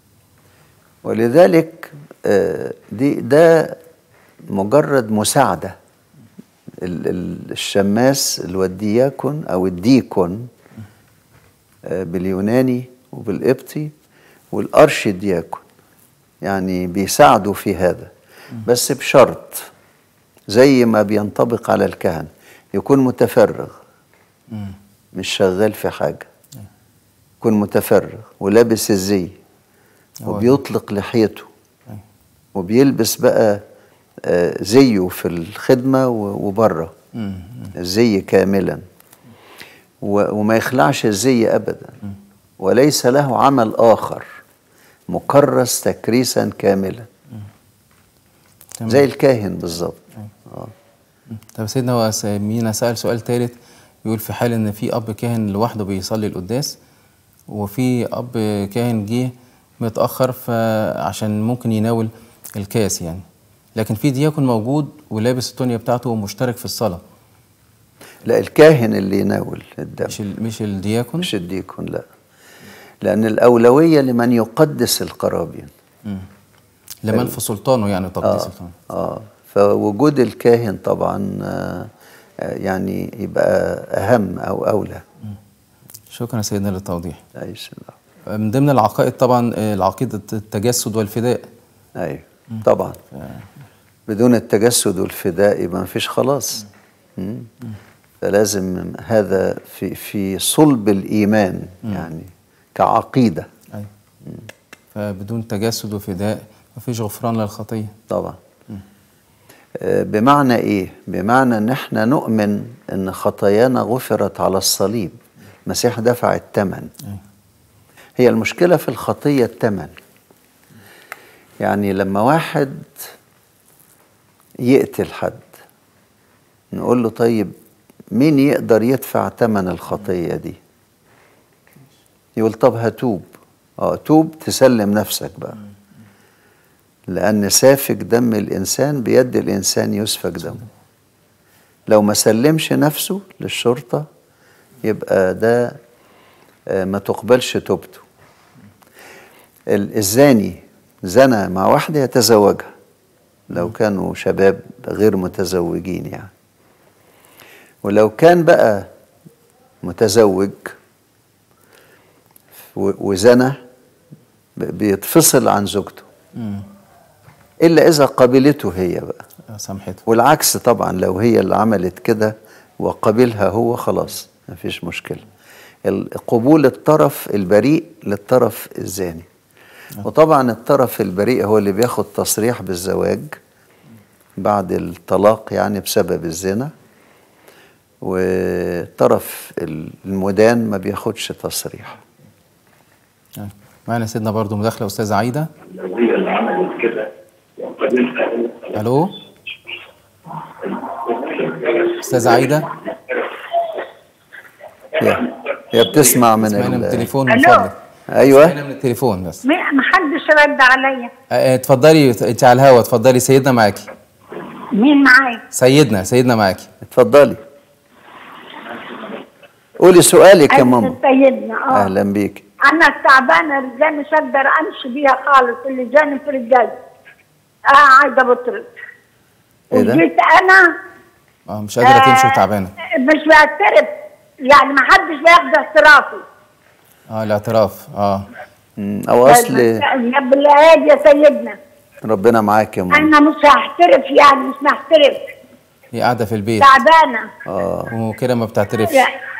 ولذلك آه، دي ده مجرد مساعدة ال- ال- الشماس اللي هو الدياكون أو الديكون آه، باليوناني وبالقبطي والأرش دياكون يعني بيساعدوا في هذا بس بشرط زي ما بينطبق على الكهنة يكون متفرغ مم. مش شغال في حاجة يكون متفرغ ولابس الزي هو وبيطلق لحيته أيوة. وبيلبس بقى آه، زيه في الخدمة و- وبره مم. الزي كاملا و- وما يخلعش الزي أبدا وليس له عمل آخر مكرس تكريسا كاملا تمام. زي الكاهن بالظبط آه. طب سيدنا هو س- مينا سأل سؤال ثالث يقول في حال ان في اب كاهن لوحده بيصلي القداس وفي اب كاهن جه متاخر فعشان ممكن يناول الكاس يعني لكن في دياكون موجود ولابس التونيا بتاعته ومشترك في الصلاه لا الكاهن اللي يناول الدم مش ال- مش الدياكون مش الديكون لا لأن الأولوية لمن يقدس القرابين مم. لمن في سلطانه يعني تقديس سلطانه آه فوجود الكاهن طبعا آه آه، يعني يبقى أهم أو أولى شكرا سيدنا للتوضيح أي سلام من ضمن العقائد طبعا آه، العقيده التجسد والفداء أيوة طبعا بدون التجسد والفداء يبقى مفيش خلاص مم. فلازم هذا في في صلب الإيمان يعني كعقيدة أيوة. فبدون تجسد وفداء مفيش غفران للخطيه طبعا آه، بمعنى ايه بمعنى ان احنا نؤمن ان خطايانا غفرت على الصليب المسيح دفع الثمن أيوة. هي المشكله في الخطيه الثمن يعني لما واحد يقتل حد نقول له طيب مين يقدر يدفع ثمن الخطيه دي يقول طب هتوب اه توب تسلم نفسك بقى لأن سافك دم الإنسان بيد الإنسان يسفك دمه لو ما سلمش نفسه للشرطة يبقى ده آه، ما تقبلش توبته ال- الزاني زنى مع واحدة يتزوجها لو كانوا شباب غير متزوجين يعني ولو كان بقى متزوج و- وزنى ب- بيتفصل عن زوجته مم. إلا إذا قبلته هي بقى آه، سامحته والعكس طبعا لو هي اللي عملت كده وقبلها هو خلاص مفيش مشكلة ال- قبول الطرف البريء للطرف الزاني وطبعا الطرف البريء هو اللي بياخد تصريح بالزواج بعد الطلاق يعني بسبب الزنا والطرف المدان ما بياخدش تصريح أيوة. معنا سيدنا برضو مداخله استاذه عايده هي اللي عملت كده وقبلتها الو استاذه عايده هي, هي بتسمع من اسمعنا من ال- التليفون من ألو. فضلك ايوه اسمعنا من التليفون بس ما ما حدش رد عليا آه، آه، اتفضلي انت على الهوا اتفضلي سيدنا معاكي مين معايا سيدنا سيدنا معاكي اتفضلي قولي سؤالك يا ماما سيدنا اه اهلا بيك انا تعبانه رجلي مش قادره امشي بيها خالص اللي جاني في رجلي اه عايزه بطرد ايه ده؟ وجيت انا اه مش قادره تمشي وتعبانه مش بعترف يعني ما حدش بياخد اعترافي اه الاعتراف اه مم، او اصل يا بالعيد يا سيدنا ربنا معاك يا ماما انا مش هحترف يعني مش محترف هي قاعده في البيت تعبانه اه وكده ما بتعترفش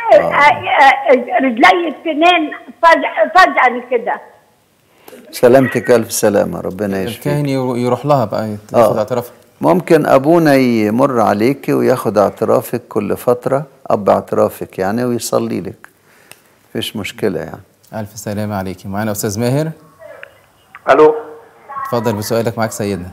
رجلي التنين فجأة فجأة كده سلامتك الف سلامه ربنا يشفيك الكاهن يرو- يروح لها بقى يت- آه. ياخد اعتراف ممكن ابونا يمر عليك وياخد اعترافك كل فتره اب اعترافك يعني ويصلي لك مفيش مشكله يعني الف سلامه عليكي معانا استاذ ماهر الو اتفضل بسؤالك معاك سيدنا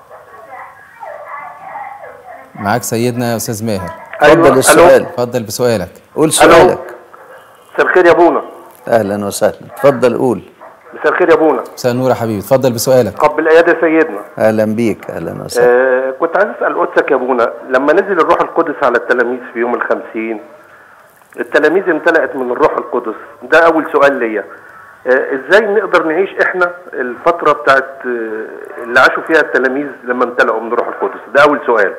معاك سيدنا يا استاذ ماهر اتفضل السؤال اتفضل بسؤالك قول سؤالك مساء الخير يا بونا اهلا وسهلا اتفضل قول مساء الخير يا بونا مساء النور يا حبيبي اتفضل بسؤالك قبل الايادي سيدنا اهلا بيك اهلا وسهلا آه كنت عايز اسال قدسك يا بونا لما نزل الروح القدس على التلاميذ في يوم الخمسين التلاميذ امتلأت من الروح القدس ده اول سؤال ليا آه ازاي نقدر نعيش احنا الفتره بتاعت آه اللي عاشوا فيها التلاميذ لما امتلأوا من الروح القدس ده اول سؤال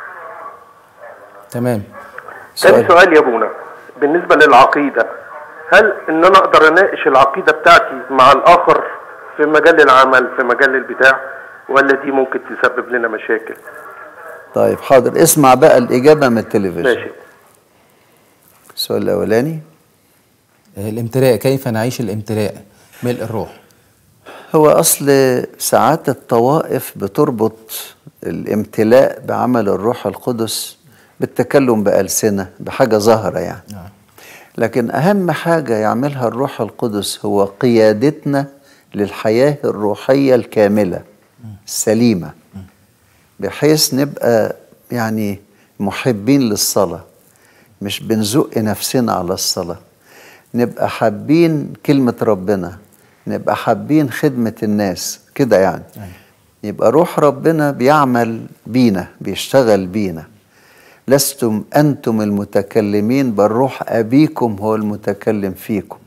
تمام تاني سؤال يا ابونا بالنسبة للعقيدة هل ان انا اقدر اناقش العقيدة بتاعتي مع الاخر في مجال العمل في مجال البتاع ولا دي ممكن تسبب لنا مشاكل طيب حاضر اسمع بقى الاجابه من التلفزيون ماشي السؤال الاولاني آه، الامتلاء كيف نعيش الامتلاء ملء الروح هو أصل ساعات الطوائف بتربط الامتلاء بعمل الروح القدس بالتكلم بألسنة بحاجة ظاهرة يعني نعم. لكن أهم حاجة يعملها الروح القدس هو قيادتنا للحياة الروحية الكاملة السليمة بحيث نبقى يعني محبين للصلاة مش بنزق نفسنا على الصلاة نبقى حابين كلمة ربنا نبقى حابين خدمة الناس كده يعني يبقى روح ربنا بيعمل بينا بيشتغل بينا لستم أنتم المتكلمين بل روح أبيكم هو المتكلم فيكم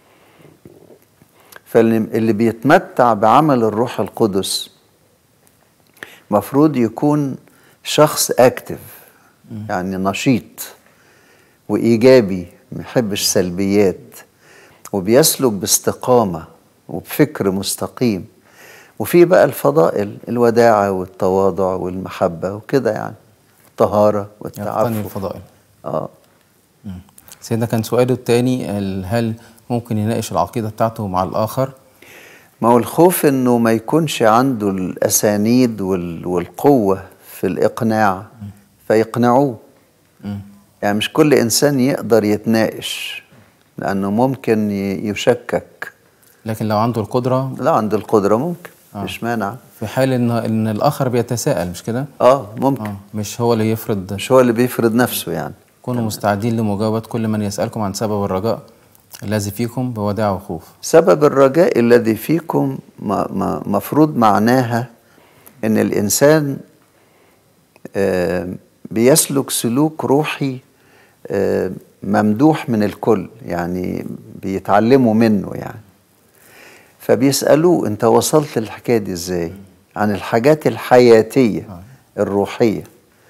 فاللي بيتمتع بعمل الروح القدس مفروض يكون شخص اكتف يعني نشيط وايجابي ما يحبش سلبيات وبيسلك باستقامه وبفكر مستقيم وفي بقى الفضائل الوداعه والتواضع والمحبه وكده يعني الطهاره يقتني والتعفف الفضائل اه سيدنا كان سؤاله التاني ال- هل ممكن يناقش العقيدة بتاعته مع الآخر ما هو الخوف انه ما يكونش عنده الاسانيد وال- والقوه في الاقناع فيقنعوه يعني مش كل انسان يقدر يتناقش لانه ممكن ي- يشكك لكن لو عنده القدرة لا عنده القدره ممكن آه. مش مانع في حال إن إن الآخر بيتساءل مش كده؟ اه ممكن آه مش هو اللي يفرض مش هو اللي بيفرض نفسه يعني كونوا مستعدين لمجاوبة كل من يسألكم عن سبب الرجاء الذي فيكم بوداع وخوف سبب الرجاء الذي فيكم ما- ما- مفروض معناها ان الانسان آه، بيسلك سلوك روحي آه، ممدوح من الكل يعني بيتعلموا منه يعني فبيسألوه انت وصلت للحكاية دي ازاي عن الحاجات الحياتية الروحية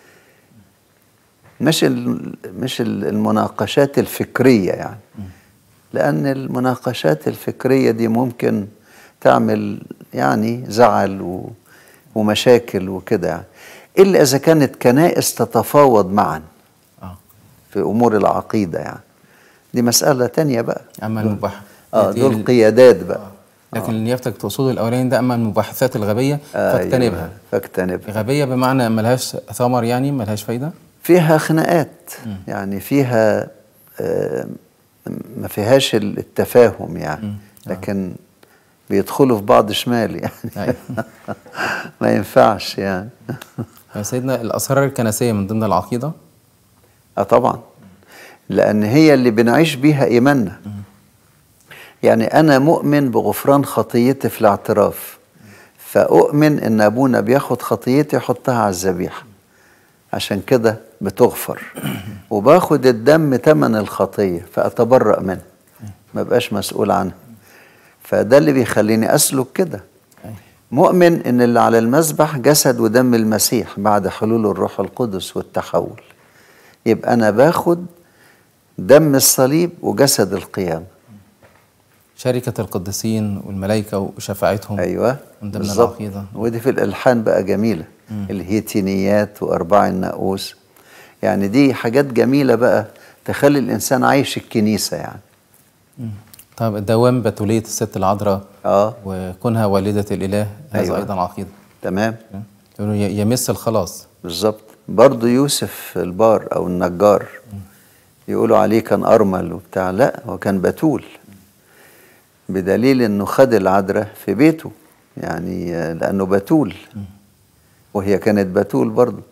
مش ال- مش ال- المناقشات الفكرية يعني لأن المناقشات الفكرية دي ممكن تعمل يعني زعل و ومشاكل وكده يعني إلا إذا كانت كنائس تتفاوض معا آه. في أمور العقيدة يعني دي مسألة تانية بقى أما المباح اه دي دول ال- قيادات بقى لكن اللي يفتك تقصده الأولاني ده أما المباحثات الغبية فاجتنبها أيوة، فاجتنبها غبية بمعنى ملهاش ثمر يعني ملهاش فايدة فيها خناقات يعني فيها آه، ما فيهاش التفاهم يعني لكن بيدخلوا في بعض شمال يعني أيوة. ما ينفعش يعني يا سيدنا الأسرار الكنسية من ضمن العقيدة اه طبعا لان هي اللي بنعيش بيها ايماننا يعني انا مؤمن بغفران خطيتي في الاعتراف فاؤمن ان ابونا بياخد خطيتي يحطها على الذبيحه عشان كده بتغفر وباخد الدم تمن الخطيه فاتبرأ منها ما بقاش مسؤول عنها فده اللي بيخليني اسلك كده مؤمن ان اللي على المذبح جسد ودم المسيح بعد حلول الروح القدس والتحول يبقى انا باخد دم الصليب وجسد القيامه شركة القديسين والملائكة وشفاعتهم ايوه من ضمن بالظبط. العقيدة ودي في الالحان بقى جميله الهيتينيات وارباع الناقوس يعني دي حاجات جميله بقى تخلي الانسان عايش الكنيسه يعني طب الدوام بتولية الست العذراء اه وكونها والدة الإله هذا أيوة. أيضا عقيدة تمام يقولوا ي- يمس الخلاص بالظبط برضه يوسف البار او النجار يقولوا عليه كان ارمل وبتاع لا هو كان بتول بدليل انه خد العذراء في بيته يعني آه، لانه بتول وهي كانت بتول برضه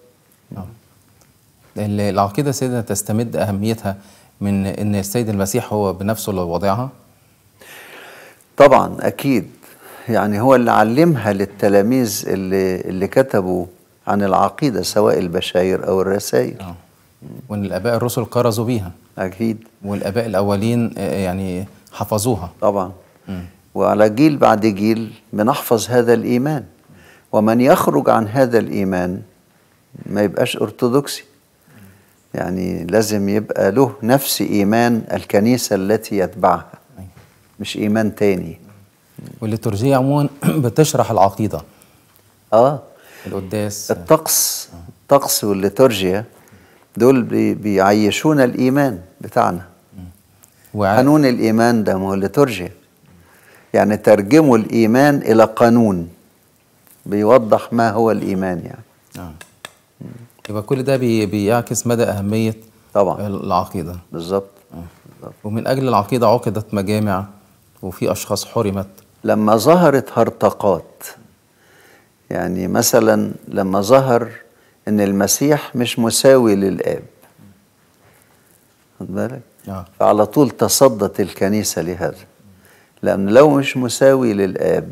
ال- العقيدة سيدنا تستمد أهميتها من إن السيد المسيح هو بنفسه اللي وضعها طبعا اكيد يعني هو اللي علمها للتلاميذ اللي اللي كتبوا عن العقيده سواء البشاير او الرسائل آه. وإن الآباء الرسل كرزوا بيها اكيد والآباء الأولين آه، يعني حفظوها طبعا وعلى جيل بعد جيل بنحفظ هذا الإيمان ومن يخرج عن هذا الإيمان ما يبقاش أرثوذكسي يعني لازم يبقى له نفس إيمان الكنيسة التي يتبعها مش إيمان تاني والليتورجية عموما بتشرح العقيدة آه القداس الطقس الطقس والليتورجيا دول بي- بيعيشونا الإيمان بتاعنا وع- قانون الإيمان ده ما هو الليتورجيا يعني ترجموا الإيمان إلى قانون بيوضح ما هو الإيمان يعني آه. يبقى كل ده بي- بيعكس مدى أهمية طبعا العقيدة بالظبط ومن أجل العقيدة عقدت مجامع وفي أشخاص حرمت لما ظهرت هرطقات يعني مثلا لما ظهر ان المسيح مش مساوي للاب خد بالك آه. فعلى طول تصدت الكنيسة لهذا لأن لو مش مساوي للآب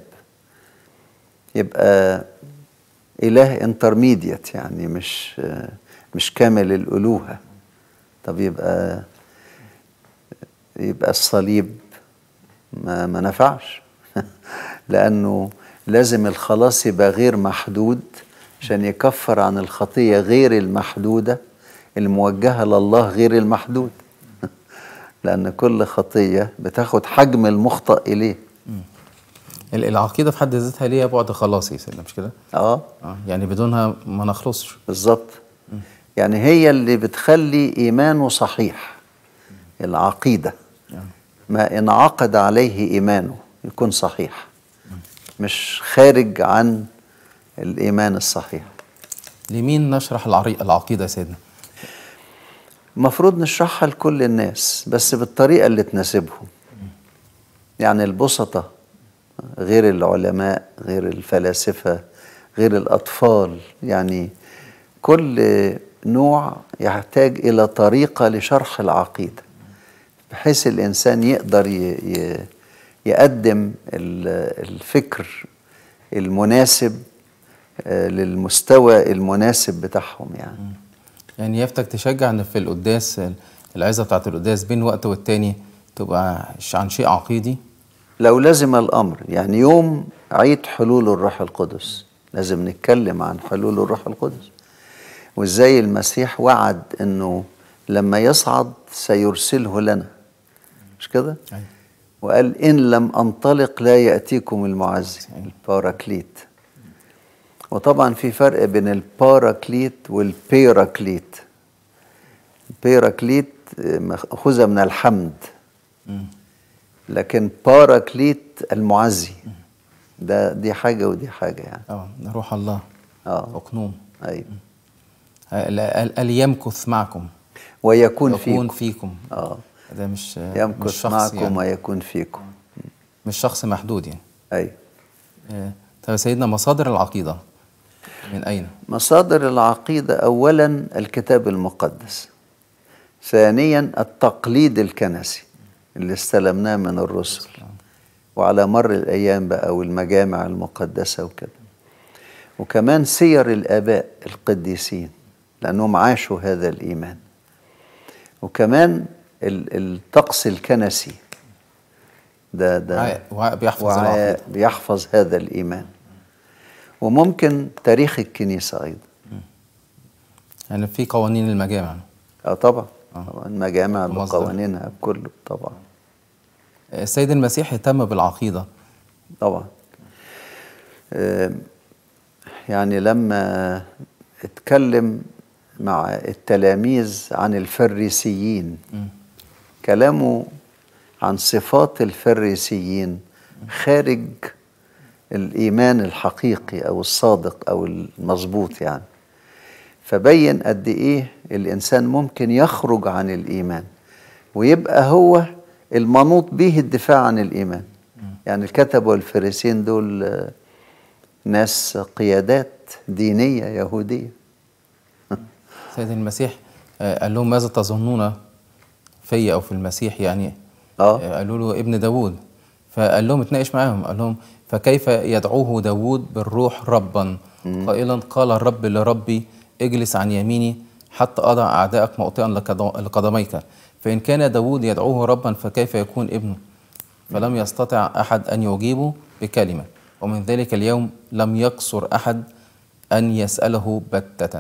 يبقى إله انترميديت يعني مش مش كامل الألوهة طب يبقى يبقى الصليب ما, ما نفعش لأنه لازم الخلاص يبقى غير محدود عشان يكفر عن الخطية غير المحدودة الموجهة لله غير المحدود لأن كل خطية بتاخد حجم المخطئ إليه ال- العقيدة في حد ذاتها ليها بعد خلاصي يا سيدنا مش كده؟ اه آه. يعني بدونها ما نخلصش بالظبط يعني هي اللي بتخلي إيمانه صحيح العقيدة ما انعقد عليه إيمانه يكون صحيح مش خارج عن الإيمان الصحيح لمين نشرح العري... العقيدة يا سيدنا؟ المفروض نشرحها لكل الناس بس بالطريقة اللي تناسبهم يعني البسطة غير العلماء غير الفلاسفة غير الأطفال يعني كل نوع يحتاج إلى طريقة لشرح العقيدة بحيث الإنسان يقدر ي... ي... يقدم ال- الفكر المناسب آه، للمستوى المناسب بتاعهم يعني يعني يفتك تشجع ان في القداس العظة بتاعت القداس بين وقت والتاني تبقى ش- عن شيء عقيدي لو لزم الأمر يعني يوم عيد حلول الروح القدس لازم نتكلم عن حلول الروح القدس وازاي المسيح وعد انه لما يصعد سيرسله لنا مش كده أيوة. وقال ان لم انطلق لا ياتيكم المعزي الباراكليت وطبعا في فرق بين الباراكليت والبيراكليت البيراكليت مأخوذة من الحمد لكن باراكليت المعزي ده دي حاجة ودي حاجة يعني اه روح الله اه أقنوم أيوة قال قال يمكث معكم ويكون يكون فيكم فيكم اه ده مش مش يمكث شخص معكم يعني ويكون فيكم مش شخص محدود يعني أيوة آه، طب يا سيدنا مصادر العقيدة من أين؟ مصادر العقيدة أولا الكتاب المقدس ثانيا التقليد الكنسي اللي استلمناه من الرسل وعلى مر الأيام بقى والمجامع المقدسة وكده وكمان سير الآباء القديسين لأنهم عاشوا هذا الإيمان وكمان ال- الطقس الكنسي ده ده وعاء- وعاء بيحفظ وعاء العقيدة بيحفظ هذا الإيمان وممكن تاريخ الكنيسة أيضا يعني في قوانين المجامع اه طبعا آه. طبعا المجامع ومصدر. بقوانينها بكله طبعا السيد المسيح اهتم بالعقيدة طبعا آم، يعني لما اتكلم مع التلاميذ عن الفريسيين كلامه عن صفات الفريسيين خارج الإيمان الحقيقي أو الصادق أو المظبوط يعني فبين قد إيه الإنسان ممكن يخرج عن الإيمان ويبقى هو المنوط به الدفاع عن الإيمان يعني الكتبة والفريسين دول آه، ناس قيادات دينية يهودية سيد المسيح آه، قال لهم ماذا تظنون في أو في المسيح يعني آه. آه، قالوا له ابن داوود فقال لهم اتناقش معاهم قال لهم فكيف يدعوه داوود بالروح ربا قائلا قال الرب لربي اجلس عن يميني حتى أضع أعدائك موطئا لقد- لقدميك فإن كان داوود يدعوه ربا فكيف يكون ابنه فلم يستطع أحد أن يجيبه بكلمة ومن ذلك اليوم لم يقصر أحد أن يسأله بتة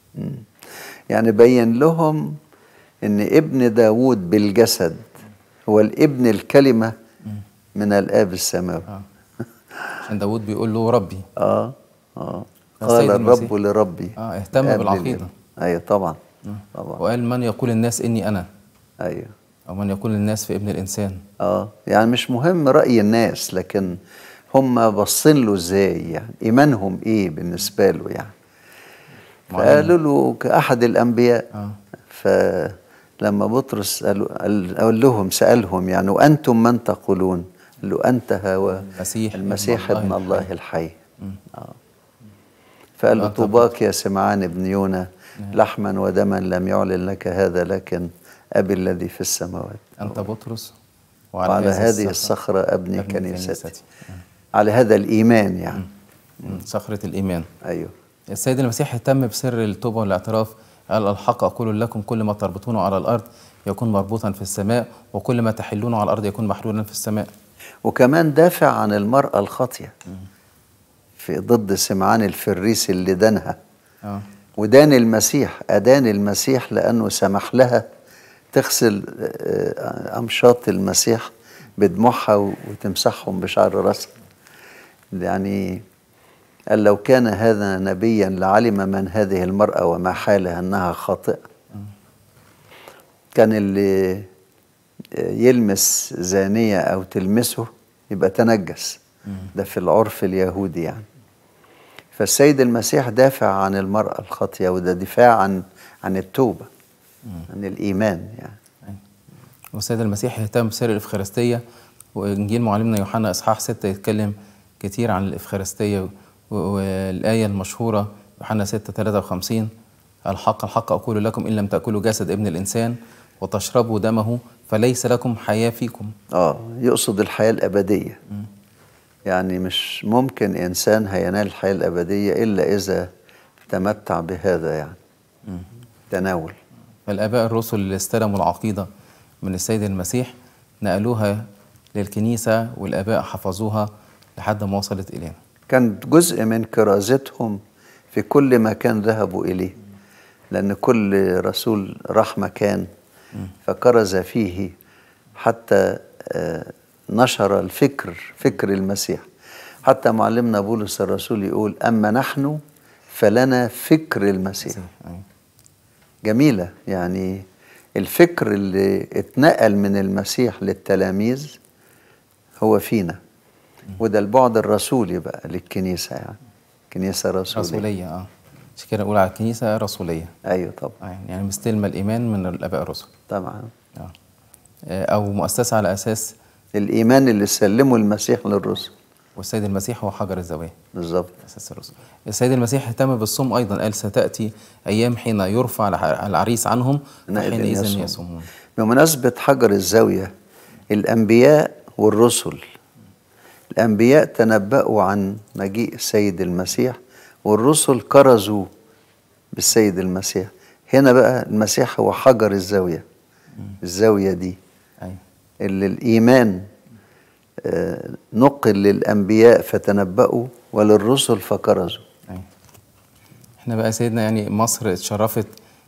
يعني بين لهم ان ابن داود بالجسد هو الابن الكلمة من الآب السماوي عشان داوود بيقول له ربي اه اه السيد قال المسيح. الرب لربي آه، اهتم قبل بالعقيدة. الابن. ايوه طبعا طبعا وقال من يقول الناس إني أنا ايوه أو من يقول الناس في ابن الإنسان اه يعني مش مهم رأي الناس لكن هم باصين له ازاي يعني ايمانهم ايه بالنسبة له يعني فقالوا له كأحد الأنبياء آه. فلما بطرس قال, قال, قال لهم سألهم يعني وأنتم من تقولون قال له أنت هو المسيح المسيح ابن ابن الله الله الحي آه. فقال له آه، طبعا. طوباك يا سمعان بن يونا لحما ودما لم يعلن لك هذا لكن أبي الذي في السماوات أنت بطرس وعلى هذه الصخرة أبني أبني كنيستي كنيستي. على هذا الإيمان يعني مم. صخرة الإيمان أيوه السيد المسيح اهتم بسر التوبة والاعتراف قال الحق أقول لكم كل ما تربطونه على الأرض يكون مربوطا في السماء وكل ما تحلونه على الأرض يكون محلولا في السماء وكمان دافع عن المرأة الخاطية في ضد سمعان الفريسي اللي دانها آه. ودان المسيح أدان المسيح لأنه سمح لها تغسل آه، أمشاط المسيح بدموعها و- وتمسحهم بشعر رأسها يعني قال لو كان هذا نبيا لعلم من هذه المرأة وما حالها أنها خاطئة كان اللي يلمس زانية أو تلمسه يبقى تنجس ده في العرف اليهودي يعني فالسيد المسيح دافع عن المرأة الخاطية وده دفاع عن عن التوبة عن الإيمان يعني والسيد المسيح اهتم بسر الإفخارستية وإنجيل معلمنا يوحنا إصحاح 6 يتكلم كتير عن الإفخارستية و- والآية المشهورة يوحنا 6 53 الحق الحق أقول لكم إن لم تأكلوا جسد ابن الإنسان وتشربوا دمه فليس لكم حياة فيكم اه يقصد الحياة الأبدية يعني مش ممكن إنسان هينال الحياة الأبدية إلا إذا تمتع بهذا يعني تناول فالآباء الرسل اللي استلموا العقيدة من السيد المسيح نقلوها للكنيسة والآباء حفظوها لحد ما وصلت إلينا كانت جزء من كرازتهم في كل مكان ذهبوا إليه لأن كل رسول راح مكان فكرز فيه حتى آه، نشر الفكر فكر المسيح حتى معلمنا بولس الرسول يقول أما نحن فلنا فكر المسيح أيوة. جميلة يعني الفكر اللي اتنقل من المسيح للتلاميذ هو فينا وده البعد الرسولي بقى للكنيسة يعني كنيسة رسولية, رسولية اه عشان كده نقول على الكنيسة رسولية أيوة طبعا آه، يعني مستلمة الإيمان من الآباء الرسل طبعا آه. آه، أو مؤسسة على أساس الإيمان اللي سلمه المسيح للرسل والسيد المسيح هو حجر الزاوية بالظبط أساس الرسل السيد المسيح اهتم بالصوم أيضا قال ستأتي أيام حين يرفع الع- العريس عنهم حينئذ وحينئذ يصوم. يصومون بمناسبة حجر الزاوية الأنبياء والرسل الأنبياء تنبأوا عن مجيء السيد المسيح والرسل كرزوا بالسيد المسيح هنا بقى المسيح هو حجر الزاوية الزاوية دي أيوة. اللي الإيمان آه، نقل للأنبياء فتنبأوا وللرسل فكرزوا أيوة. احنا بقى سيدنا يعني مصر اتشرفت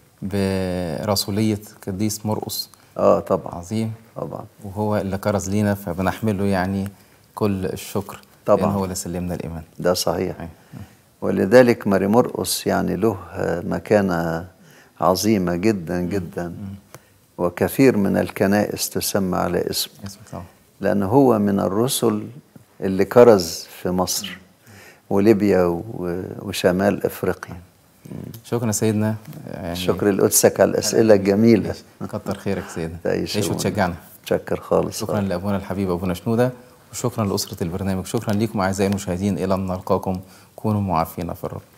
برسولية قديس مرقس اه طبعا عظيم طبعا وهو اللي كرز لينا فبنحمله يعني كل الشكر طبعاً. لأن هو اللي سلمنا الإيمان ده صحيح أيوة. ولذلك ماري مرقس يعني له مكانة عظيمة جدا جدا وكثير من الكنائس تسمى على اسمه اسمك طبعا لأنه هو من الرسل اللي كرز في مصر وليبيا و- وشمال أفريقيا شكرا سيدنا يعني شكر لقدسك على الأسئلة الجميلة كتر خيرك سيدنا تعيش تعيش يا وتشجعنا شكر خالص شكرا لأبونا الحبيب أبونا شنودة وشكرا لأسرة البرنامج شكرا لكم أعزائي المشاهدين إلى أن نلقاكم كونوا معافين في الرب